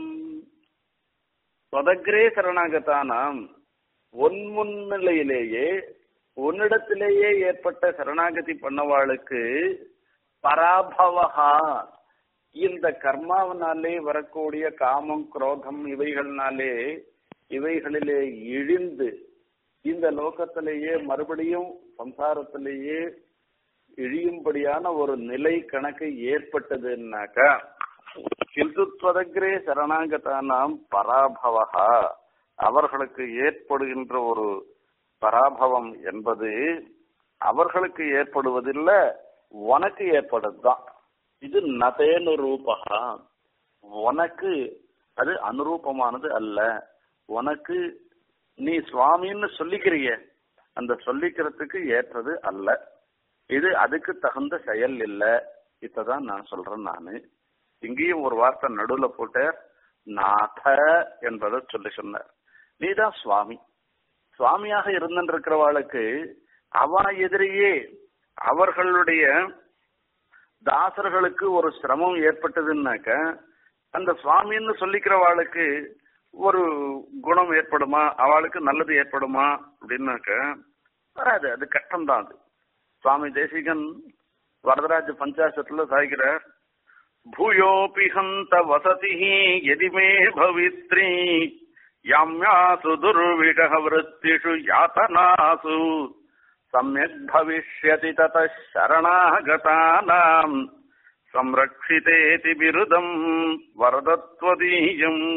ஸ்வதக்ரே சரணாகதானாம் உன் முன்னிலையிலேயே உன்னிடத்திலேயே ஏற்பட்ட சரணாகதி பண்ணவாளுக்கு பராபவகா இந்த கர்மாவினாலே வரக்கூடிய காமம் குரோதம் இவைகள்னாலே இவைகளிலே இழிந்து இந்த லோகத்திலேயே மறுபடியும் சம்சாரத்திலேயே இழியும்படியான ஒரு நிலை கணக்கு ஏற்பட்டதுன்னாக்கா கிந்துத்வதக்ரே சரணாகதானாம் பராபவகா அவர்களுக்கு ஏற்படுகின்ற ஒரு பராபவம் என்பது அவர்களுக்கு ஏற்படுவதில்லை உனக்கு ஏற்படுதுதான் இது நதேனு ரூபகா உனக்கு அது அனுரூபமானது அல்ல உனக்கு நீ சுவாமின்னு சொல்லிக்கிறிய அந்த சொல்லிக்கிறதுக்கு ஏற்றது அல்ல இது அதுக்கு தகுந்த செயல் இல்ல இதான் நான் சொல்றேன் நானு இங்கேயும் ஒரு வார்த்தை நடுவுல போட்ட நாத என்பதை சொல்லி சொன்னார் நீதான் சுவாமி சுவாமியாக இருந்திருக்கிறவாளுக்கு அவ எதிரியே அவர்களுடைய தாசர்களுக்கு ஒரு சிரமம் ஏற்பட்டதுன்னாக்க அந்த சுவாமின்னு சொல்லிக்கிறவாளுக்கு ஒரு குணம் ஏற்படுமா அவளுக்கு நல்லது ஏற்படுமா அப்படின்னாக்க வராது அது கஷ்டம்தான் அது சுவாமி தேசிகன் வரதராஜ பஞ்சாசத்துல சாய்கிறார் பூயோபி ஹந்த வசதி எதி மே பவித்ரி யாம்யாசு துர்விஷ விருத்திஷு யாத்தனாசு சமயக் பவிஷ்யதி தத சரணாகதானாம் சம்ரக்ஷிதேதி விருதம் வரதத்வதீயம்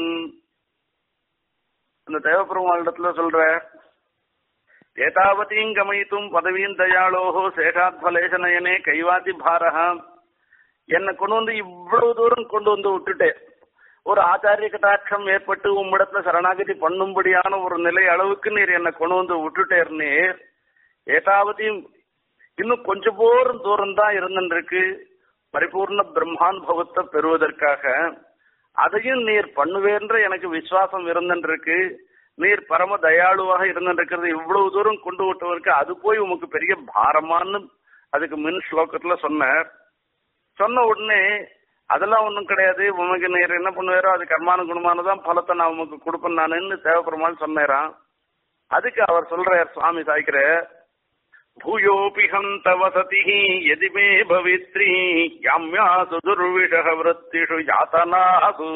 அந்த தேவபெருமாளிடத்துல சொல்ற ஏதாவதீம் கமயித்தும் பதவியும் தயாளோகோ சேஷாத்வலேசனயனே கைவாதி பாரஹா என்னை கொண்டு வந்து இவ்வளவு தூரம் கொண்டு வந்து விட்டுட்டேன் ஒரு ஆச்சாரிய கட்டாட்சம் ஏற்பட்டு உம்மிடத்துல சரணாகதி பண்ணும்படியான ஒரு நிலை அளவுக்கு நீர் என்னை கொண்டு வந்து விட்டுட்டேர் நீர் ஏதாவதையும் இன்னும் கொஞ்சம் போரும் தூரம் தான் இருந்துருக்கு பரிபூர்ண பிரம்மானுபவத்தை பெறுவதற்காக அதையும் நீர் பண்ணுவேன்ற எனக்கு விசுவாசம் இருந்துருக்கு நீர் பரம தயாளுவாக இருந்துருக்கிறது இவ்வளவு தூரம் கொண்டு விட்டவருக்கு அது போய் உமக்கு பெரிய பாரமான்னு அதுக்கு மின் ஸ்லோகத்துல சொன்னார் சொன்ன உடனே அதெல்லாம் ஒண்ணும் கிடையாது உமக்கு நீர் என்ன பண்ணுவாரோ அது கர்மானுகுணமானதான் பலத்தை நான் உமக்கு கொடுப்பேன் நானுன்னு தேவைப்படுமான்னு சொன்னேரான் அதுக்கு அவர் சொல்றார் சுவாமி சாய்க்கிற பூயோபி ஹந்த வசதி எதி மே பவித்ரி யாம்யாசு துர்விஷக விருத்திஷு யாத்தனாசு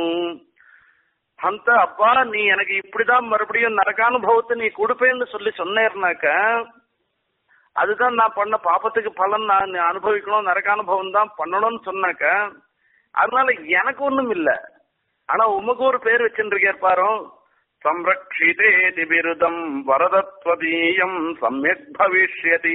ஹந்த அப்பா நீ எனக்கு இப்படிதான் மறுபடியும் நரகானுபவத்தை நீ கொடுப்பேன்னு சொல்லி சொன்னேர்னாக்க அதுதான் நான் பண்ண பாப்பத்துக்கு பலன் நான் அனுபவிக்கணும் நரகானுபவம் தான் பண்ணணும்னு சொன்னாக்க அதனால எனக்கு ஒண்ணும் இல்ல ஆனா உமக்கு ஒரு பேர் வச்சுருக்கேன் பாரு சம்ரக்ஷிதேதி விருதம் வரதத்வதீயம் சமயக் பவிஷ்யதி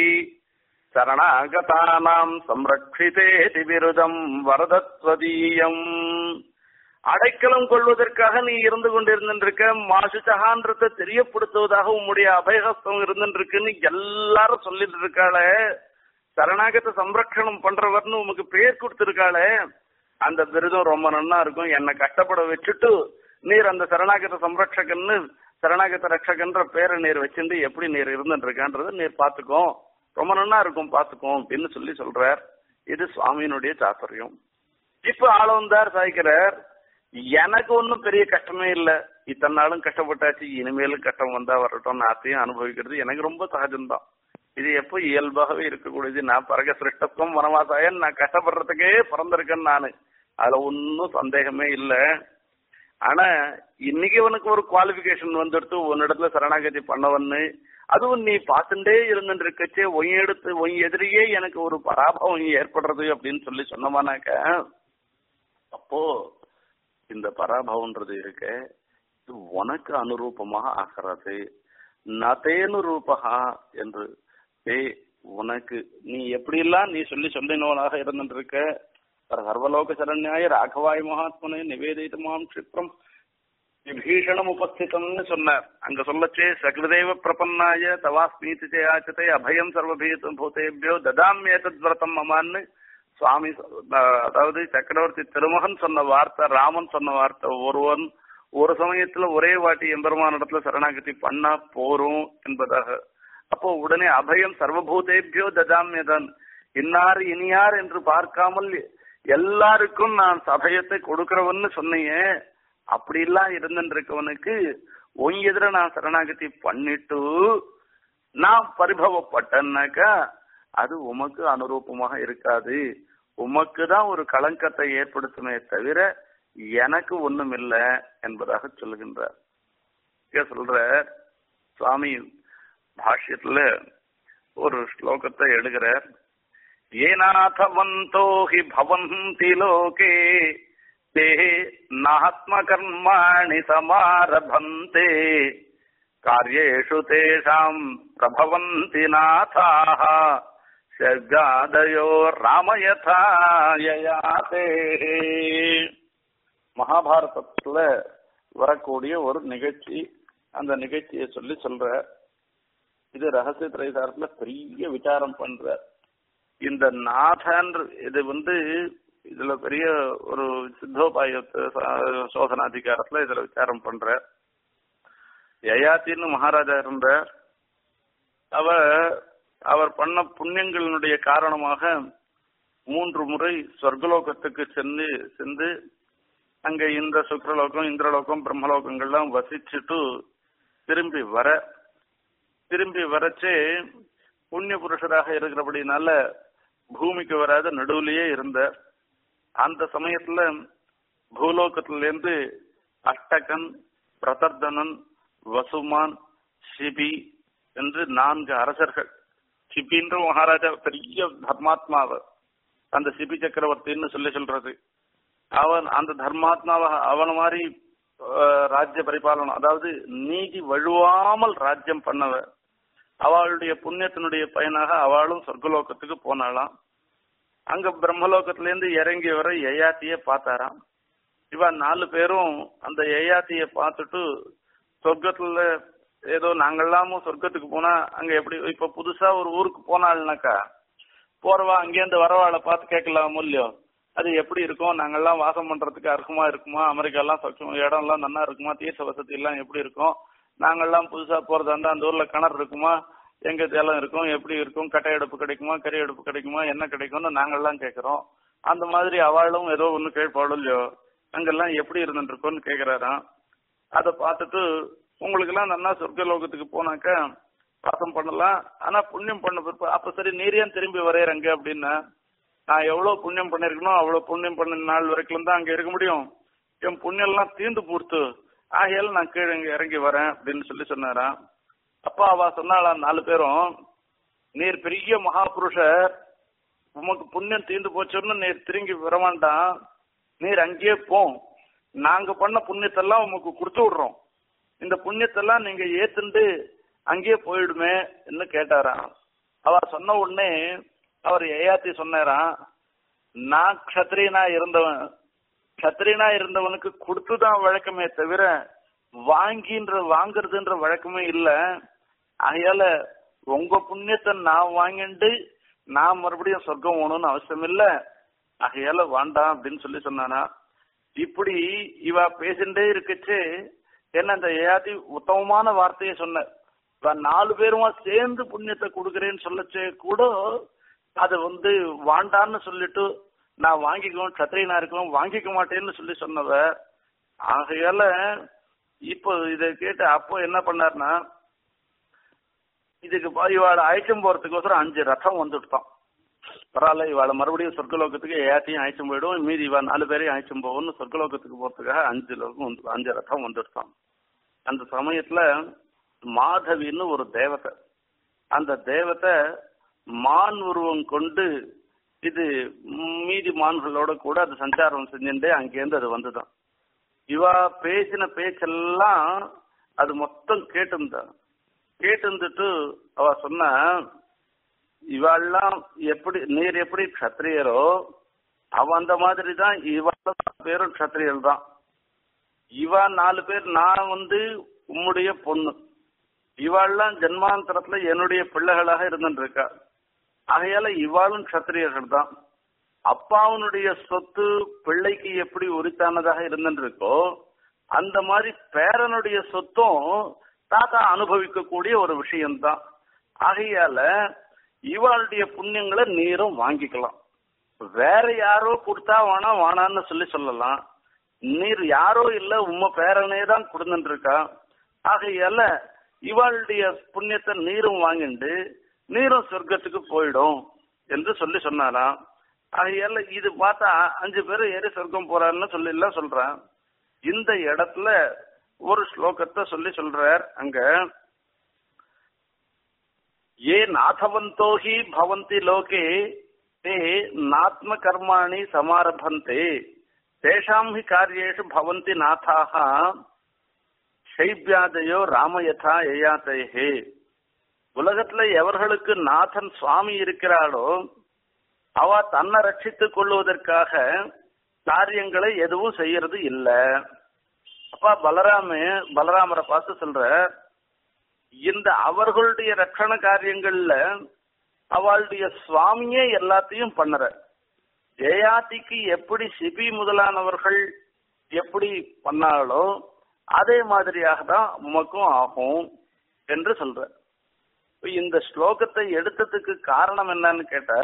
சரணாகதானாம் சம்ரக்ஷிதேதி விருதம் வரதத்வதீயம் அடைக்கலம் கொள்வதற்காக நீ இருந்து கொண்டிருந்திருக்க மாசுச்சகான்றத தெரியப்படுத்துவதாக உம்முடைய அபயஹஸ்தம் இருந்துருக்குன்னு எல்லாரும் சொல்லிட்டு இருக்காளே சரணாகத்தை சம்ரக்ஷணம் பண்றவர்னு உமக்கு பேர் கொடுத்திருக்காளே அந்த விருதம் ரொம்ப நன்னா இருக்கும் என்னை கஷ்டப்பட வச்சுட்டு நீர் அந்த சரணாகத சம்ரட்சகன்னு சரணாகத ரட்சகன்ற பேரை நீர் வச்சிருந்து எப்படி நீர் இருந்துருக்கான்றத நீர் பாத்துக்கோ ரொம்ப நன்னா இருக்கும் பாத்துக்கோ அப்படின்னு சொல்லி சொல்றார் இது சுவாமியினுடைய தாத்பரியம் இப்ப ஆளவந்தார் சாய்க்கிறார் எனக்கு ஒன்றும் பெரிய கஷ்டமே இல்லை இத்தனை நாளும் கஷ்டப்பட்டாச்சு இனிமேலும் கஷ்டம் வந்தா வரட்டும் நாத்தையும் அனுபவிக்கிறது எனக்கு ரொம்ப சகஜம்தான் இது எப்போ இயல்பாகவே இருக்கக்கூடியது நான் பரக சிருஷ்டத்துவம் வனவாசாயன் நான் கஷ்டப்படுறதுக்கே பிறந்திருக்கேன் நானு அதுல ஒன்றும் சந்தேகமே இல்லை ஆனா இன்னைக்கு உனக்கு ஒரு குவாலிபிகேஷன் வந்துடுத்து உன்னிடத்துல சரணாகதி பண்ணவன்னு அதுவும் நீ பார்த்துட்டே இருந்துட்டு இருக்கச்சே ஒய் எடுத்து ஒய் எதிரியே எனக்கு ஒரு பராபவம் ஏற்படுறது அப்படின்னு சொல்லி சொன்னமானாக்க அப்போ இந்த பராபவம்ன்றது இருக்க இது உனக்கு அனுரூபமாக ஆகிறது நதேனு ரூபகா என்று ஏய் உனக்கு நீ எப்படியெல்லாம் நீ சொல்லி சொல்லினவனாக இருந்துட்டு இருக்க சர்வலோக சரண்யாய ராகவாய் மகாத்மனை நிவேதிதமாம் க்ஷிப்ரம் விபீஷணம் உபஸ்திதம்னு சொன்னார் அங்க சொல்லச்சே சகிருதேவ பிரபன்னாய தவாஸ்மீதி சேயாச்சத்தை அபயம் சர்வபீத பூதேபியோ ததாமியேதத் விரதம் மமான்னு சுவாமி அதாவது சக்கரவர்த்தி திருமகன் சொன்ன வார்த்தை ராமன் சொன்ன வார்த்தை ஒருவன் ஒரு சமயத்துல ஒரே வாட்டி எம்பெருமான இடத்துல சரணாகதி பண்ணா போரும் என்பதாக அப்போ உடனே அபயம் சர்வபூதேபியோ ததாமியதன் இன்னார் இனியார் என்று பார்க்காமல் எல்லாருக்கும் நான் சபயத்தை கொடுக்கிறவன்னு சொன்னீங்க அப்படிலாம் இருந்துருக்கவனுக்கு உன் எதிர நான் சரணாகதி பண்ணிட்டு நான் பரிபவப்பட்டேன்னாக்கா அது உமக்கு அனுரூபமாக இருக்காது உமக்கு தான் ஒரு களங்கத்தை ஏற்படுத்துமே தவிர எனக்கு ஒண்ணும் இல்லை என்பதாக சொல்லுகின்றார் இங்க சொல்ற சுவாமி பாஷ்யத்துல ஒரு ஸ்லோகத்தை எழுகிறார் ஏநாதவந்தோ ஹி பவந்தி லோகே தே நாத்மகர்மாணி சமாரபந்தே காரியேஷு தேஷாம் பிரபவந்தி நாதாः சர்காதயோ ராமயதா யயாதே மகாபாரதத்துல வரக்கூடிய ஒரு நிகழ்ச்சி அந்த நிகழ்ச்சியை சொல்லி சொல்ற இது ரகசிய திரைசாரத்துல பெரிய விசாரம் பண்ற இந்த நாதன் இது வந்து இதுல பெரிய ஒரு சித்தோபாயத்து சோதனாதிகாரத்துல இதுல விசாரம் பண்ற யயாத்தின்னு மகாராஜா இருந்த அவர் அவர் பண்ண புண்ணியங்களினுடைய காரணமாக மூன்று முறை சொர்க்கலோகத்துக்கு சென்று சென்று அங்க இந்த சுக்ரலோகம் இந்திரலோகம் பிரம்மலோகங்கள்லாம் வசிச்சுட்டு திரும்பி வர திரும்பி வரச்சே புண்ணிய புருஷராக இருக்கிறபடினால பூமிக்கு வராத நடுவுலயே இருந்த அந்த சமயத்துல பூலோகத்துல இருந்து அஷ்டகன் பிரதர்தனன் வசுமான் சிபி என்று நான்கு அரசர்கள் சிபின்ற மகாராஜா பெரிய தர்மாத்மாவ அந்த சிபி சக்கரவர்த்தின்னு சொல்லி சொல்றது அவன் அந்த தர்மாத்மாவ அவன மாதிரி ராஜ்ய பரிபாலனம் அதாவது நீதி வழுவாமல் ராஜ்யம் பண்ணவ அவளுடைய புண்ணியத்தினுடைய பயனாக அவளும் சொர்க்கலோகத்துக்கு போனாளாம் அங்க பிரம்மலோகத்திலேருந்து இறங்கி வர யயாத்திய பார்த்தாராம் இவன் நாலு பேரும் அந்த யயாத்திய பார்த்துட்டு சொர்க்கத்துல ஏதோ நாங்கெல்லாமும் சொர்க்கத்துக்கு போனா அங்க எப்படி இப்ப புதுசா ஒரு ஊருக்கு போனாள்னாக்கா போறவா அங்கேருந்து வரவாளை பார்த்து கேட்கலாம் இல்லையோ அது எப்படி இருக்கும் நாங்கெல்லாம் வாசம் பண்றதுக்கு அருகமா இருக்குமா அமெரிக்காலாம் சொச்சம் இடம் எல்லாம் நல்லா இருக்குமா தீர்த்த வசதி எல்லாம் எப்படி இருக்கும் நாங்கெல்லாம் புதுசா போறதா இருந்தா அந்த ஊர்ல கிணறு இருக்குமா எங்க தேலம் இருக்கும் எப்படி இருக்கும் கட்டை எடுப்பு கிடைக்குமா கறி எடுப்பு கிடைக்குமா என்ன கிடைக்கும்னு நாங்கெல்லாம் கேட்கறோம் அந்த மாதிரி அவளும் ஏதோ ஒண்ணு கேட்பாளோ இல்லையோ அங்கெல்லாம் எப்படி இருந்துட்டு இருக்கோம்னு கேக்குறாராம் அதை பார்த்துட்டு உங்களுக்கு எல்லாம் நல்லா சொர்க்க லோகத்துக்கு போனாக்கா பாசம் பண்ணலாம் ஆனா புண்ணியம் பண்ண பிறப்பு அப்ப சரி நீரியான் திரும்பி வரையறங்க அப்படின்னா நான் எவ்வளவு புண்ணியம் பண்ணிருக்கணும் அவ்வளவு புண்ணியம் பண்ண நாள் வரைக்கும் தான் அங்க இருக்க முடியும் என் புண்ணியம் எல்லாம் தீர்ந்து போடுத்து ஆகையால நான் கீழே இங்க இறங்கி வரேன் அப்படின்னு சொல்லி சொன்னாராம் அப்பா அவ சொன்னாலாம் நாலு பேரும் நீர் பெரிய மகாபுருஷர் உமக்கு புண்ணியம் தீர்ந்து போச்சுன்னு நீர் திரும்பி வரமாட்டான் நீர் அங்கேயே போ நாங்க பண்ண புண்ணியத்தெல்லாம் உமக்கு கொடுத்து விடுறோம் இந்த புண்ணியத்தெல்லாம் நீங்க ஏத்துண்டு அங்கேயே போயிடுமே என்று கேட்டாராம் அவ சொன்ன உடனே அவர் ஏயாத்தி சொன்னாராம் நான் க்ஷத்ரியனா இருந்தவன் க்ஷத்ரியனா இருந்தவனுக்கு கொடுத்துதான் வழக்கமே தவிர வாங்கின்ற வாங்குறதுன்ற வழக்கமே இல்ல ஆகையால உங்க புண்ணியத்தை நான் வாங்கிண்டு நான் மறுபடியும் சொர்க்கம் போகணும்னு அவசியம் இல்ல ஆகையால வேண்டாம் அப்படின்னு சொல்லி சொன்னானா இப்படி இவ பேசிண்டே இருக்கச்சு என்ன அந்த ஏயாதி உத்தமமான வார்த்தையை சொன்ன இவ நாலு பேருமா சேர்ந்து புண்ணியத்தை கொடுக்கறேன்னு சொல்லச்சே கூட அது வந்து வாண்டான்னு சொல்லிட்டு நான் வாங்கிக்குவோம் சத்திரியனா இருக்கவும் வாங்கிக்க மாட்டேன்னு சொல்லி சொன்னவ ஆகையால இப்போ இதை கேட்டு அப்போ என்ன பண்ணாருன்னா இதுக்கு பா- இவாளை அழைச்சும் போறதுக்கோசரம் அஞ்சு ரதம் வந்துட்டான் பரவாயில்ல இவாளை மறுபடியும் சொர்க்கலோகத்துக்கு ஏத்தையும் அழைச்சும் போயிடும் மீதி இவா நாலு பேரையும் அழைச்சும் போகும்னு சொர்க்கலோகத்துக்கு போறதுக்காக அஞ்சு லோகம் வந்து அஞ்சு ரதம் வந்துட்டான் அந்த சமயத்துல மாதவின்னு ஒரு தேவதை அந்த தேவதை மான் உருவம் கொண்டு இது மீதி மான்களோட கூட அது சஞ்சாரம் செஞ்சுட்டே அங்கேருந்து அது வந்துதான் இவா பேசின பேச்செல்லாம் அது மொத்தம் கேட்டிருந்தா கேட்டிருந்துட்டு அவ சொன்ன இவாள்லாம் எப்படி நீர் எப்படி க்ஷத்திரியரோ அவ அந்த மாதிரி தான் இவாள் பேரும் க்ஷத்திரியர் தான் இவா நாலு பேர் நான் வந்து உம்முடைய பொண்ணு இவாள்லாம் ஜென்மாந்தரத்துல என்னுடைய பிள்ளைகளாக இருந்துட்டு இருக்கா ஆகையால இவாளும் க்ஷத்திரியர்கள் தான் அப்பாவனுடைய சொத்து பிள்ளைக்கு எப்படி உரித்தானதாக இருந்துட்டு இருக்கோ அந்த மாதிரி பேரனுடைய சொத்தும் தாத்தா அனுபவிக்கக்கூடிய ஒரு விஷயம்தான் ஆகையால இவாளுடைய புண்ணியங்களை நீரும் வாங்கிக்கலாம் வேற யாரோ கொடுத்தா வேணா வேணான்னு சொல்லி சொல்லலாம் நீர் யாரோ இல்ல உம்ம பேரனே தான் கொடுத்துட்டு இருக்கா ஆகையால இவாளுடைய புண்ணியத்தை நீரும் வாங்கிண்டு நீரும் சொர்க்கத்துக்கு போயிடும் என்று சொல்லி சொன்னாராம் ஆகையால இது பார்த்தா அஞ்சு பேர் ஏறி சொர்க்கம் போறாருன்னு சொல்லி எல்லாம் சொல்றான் இந்த இடத்துல ஒரு ஸ்லோகத்தை சொல்லி சொல்றார் அங்க ஏ நாதவந்தோ ஹி பவந்தி லோகே தே நாத்ம கர்மாணி சமாரபந்தே தேஷாம் ஹி காரியேஷு பவந்தி நாதாக சைபியாதையோ ராமயதா யயாத்தைஹே உலகத்துல எவர்களுக்கு நாதன் சுவாமி இருக்கிறாளோ அவ தன்னை ரட்சித்துக் கொள்வதற்காக காரியங்களை எதுவும் செய்யறது இல்ல அப்பா பலராம பலராமரை பார்த்து சொல்ற இந்த அவர்களுடைய ரட்சண காரியங்கள்ல அவளுடைய சுவாமியே எல்லாத்தையும் பண்ணற ஜெயாதிக்கு எப்படி சிபி முதலானவர்கள் எப்படி பண்ணாலோ அதே மாதிரியாக தான் உமக்கும் ஆகும் என்று சொல்ற இப்ப இந்த ஸ்லோகத்தை எடுத்ததுக்கு காரணம் என்னன்னு கேட்டா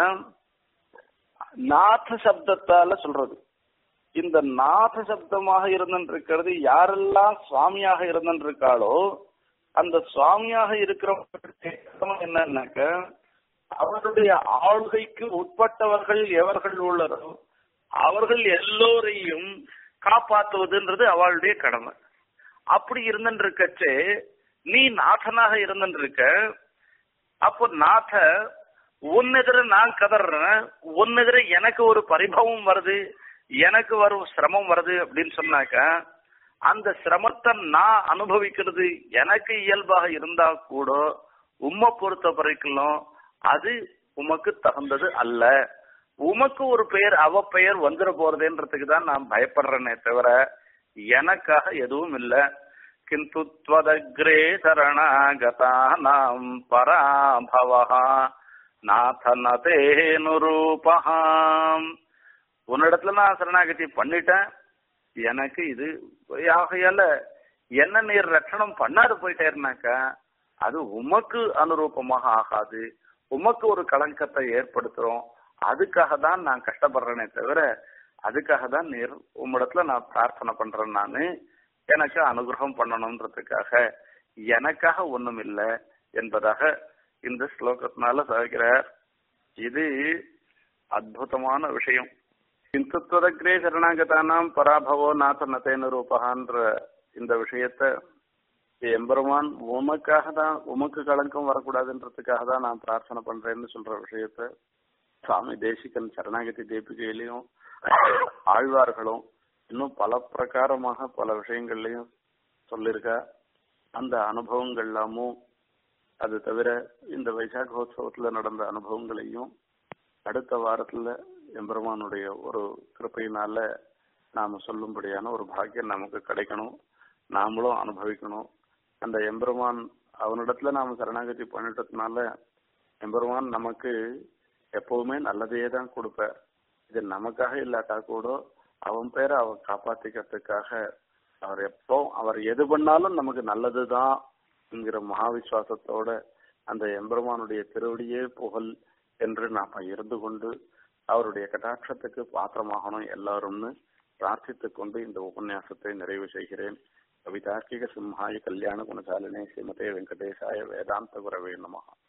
நாத சப்தத்தால சொல்றது இந்த நாத சப்தமாக இருந்திருக்கிறது யாரெல்லாம் சுவாமியாக இருந்திருக்காளோ அந்த சுவாமியாக இருக்கிறவங்களுக்கு என்னன்னாக்க அவருடைய ஆளுகைக்கு உட்பட்டவர்கள் எவர்கள் உள்ளதோ அவர்கள் எல்லோரையும் காப்பாற்றுவதுன்றது அவளுடைய கடமை அப்படி இருந்துருக்கச்சே நீ நாதனாக இருந்துருக்க அப்போ நாத உன்னெதிர நான் கதறேன் உன்னெதிர எனக்கு ஒரு பரிபவம் வருது எனக்கு வரும் சிரமம் வருது அப்படின்னு சொன்னாக்க அந்த சிரமத்தை நான் அனுபவிக்கிறது எனக்கு இயல்பாக இருந்தா கூட உம்மை பொறுத்த வரைக்கும் அது உமக்கு தகுந்தது அல்ல உமக்கு ஒரு பெயர் அவ பெயர் வந்துட போறதுன்றதுக்கு தான் நான் பயப்படுறேனே தவிர எனக்காக எதுவும் இல்ல கிந்து त्वदग्रे சரணாகதானாம் பராபவா நாதனதேனுரூபஹாம் உன்னிடத்துல நான் சரணாகதி பண்ணிட்டேன் எனக்கு இது ஆகையால என்ன நீர் ரட்சணம் பண்ணாது போயிட்டேருனாக்கா அது உமக்கு அனுரூபமாக ஆகாது உமக்கு ஒரு களங்கத்தை ஏற்படுத்துறோம் அதுக்காக தான் நான் கஷ்டப்படுறேனே தவிர அதுக்காக தான் நீர் உம்மிடத்துல நான் பிரார்த்தனை பண்றேன் நானு எனக்கு அனுகிரகம் பண்ணணும்ன்றதுக்காக எனக்காக ஒண்ணும் இல்லை என்பதாக இந்த ஸ்லோகத்தினால சாகிறார் இது அற்புதமான விஷயம் கிந்துத்வதக்ரே சரணாகதானாம் பராபவோ நாத நதேன ரூபகான்ற இந்த விஷயத்த எம்பெருமான் உமக்காக தான் உமக்கு களங்கம் வரக்கூடாதுன்றதுக்காக தான் நான் பிரார்த்தனை பண்றேன்னு சொல்ற விஷயத்த சுவாமி தேசிகன் சரணாகதி தேபிகையிலையும் ஆழ்வார்களும் இன்னும் பல பிரகாரமாக பல விஷயங்கள்லையும் சொல்லியிருக்கா அந்த அனுபவங்கள் எல்லாமும் அது தவிர இந்த வைசாகோத்சவத்துல நடந்த அனுபவங்களையும் அடுத்த வாரத்துல எம்பெருமானுடைய ஒரு கிருப்பையினால நாம சொல்லும்படியான ஒரு பாக்கியம் நமக்கு கிடைக்கணும் நாமளும் அனுபவிக்கணும் அந்த எம்பெருமான் அவனிடத்துல நாம சரணாகதி பண்ணிட்டதுனால எம்பெருமான் நமக்கு எப்பவுமே நல்லதையே தான் கொடுப்பார் இது நமக்காக இல்லாட்டா கூட அவன் பேரை அவர் காப்பாத்திக்கிறதுக்காக அவர் எப்போ அவர் எது பண்ணாலும் நமக்கு நல்லதுதான் என்கிற மகாவிஸ்வாசத்தோட அந்த எம்பெருமானுடைய திருவடியே புகழ் என்று நாம இருந்து கொண்டு அவருடைய கட்டாட்சத்துக்கு பாத்திரமாகணும் எல்லாரும்னு பிரார்த்தித்துக் கொண்டு இந்த உபன்யாசத்தை நிறைவு செய்கிறேன் கவிதார்க்கிக சிம்ஹாய கல்யாண குணசாலினே ஸ்ரீமதே வெங்கடேசாய வேதாந்த குரவே நமகா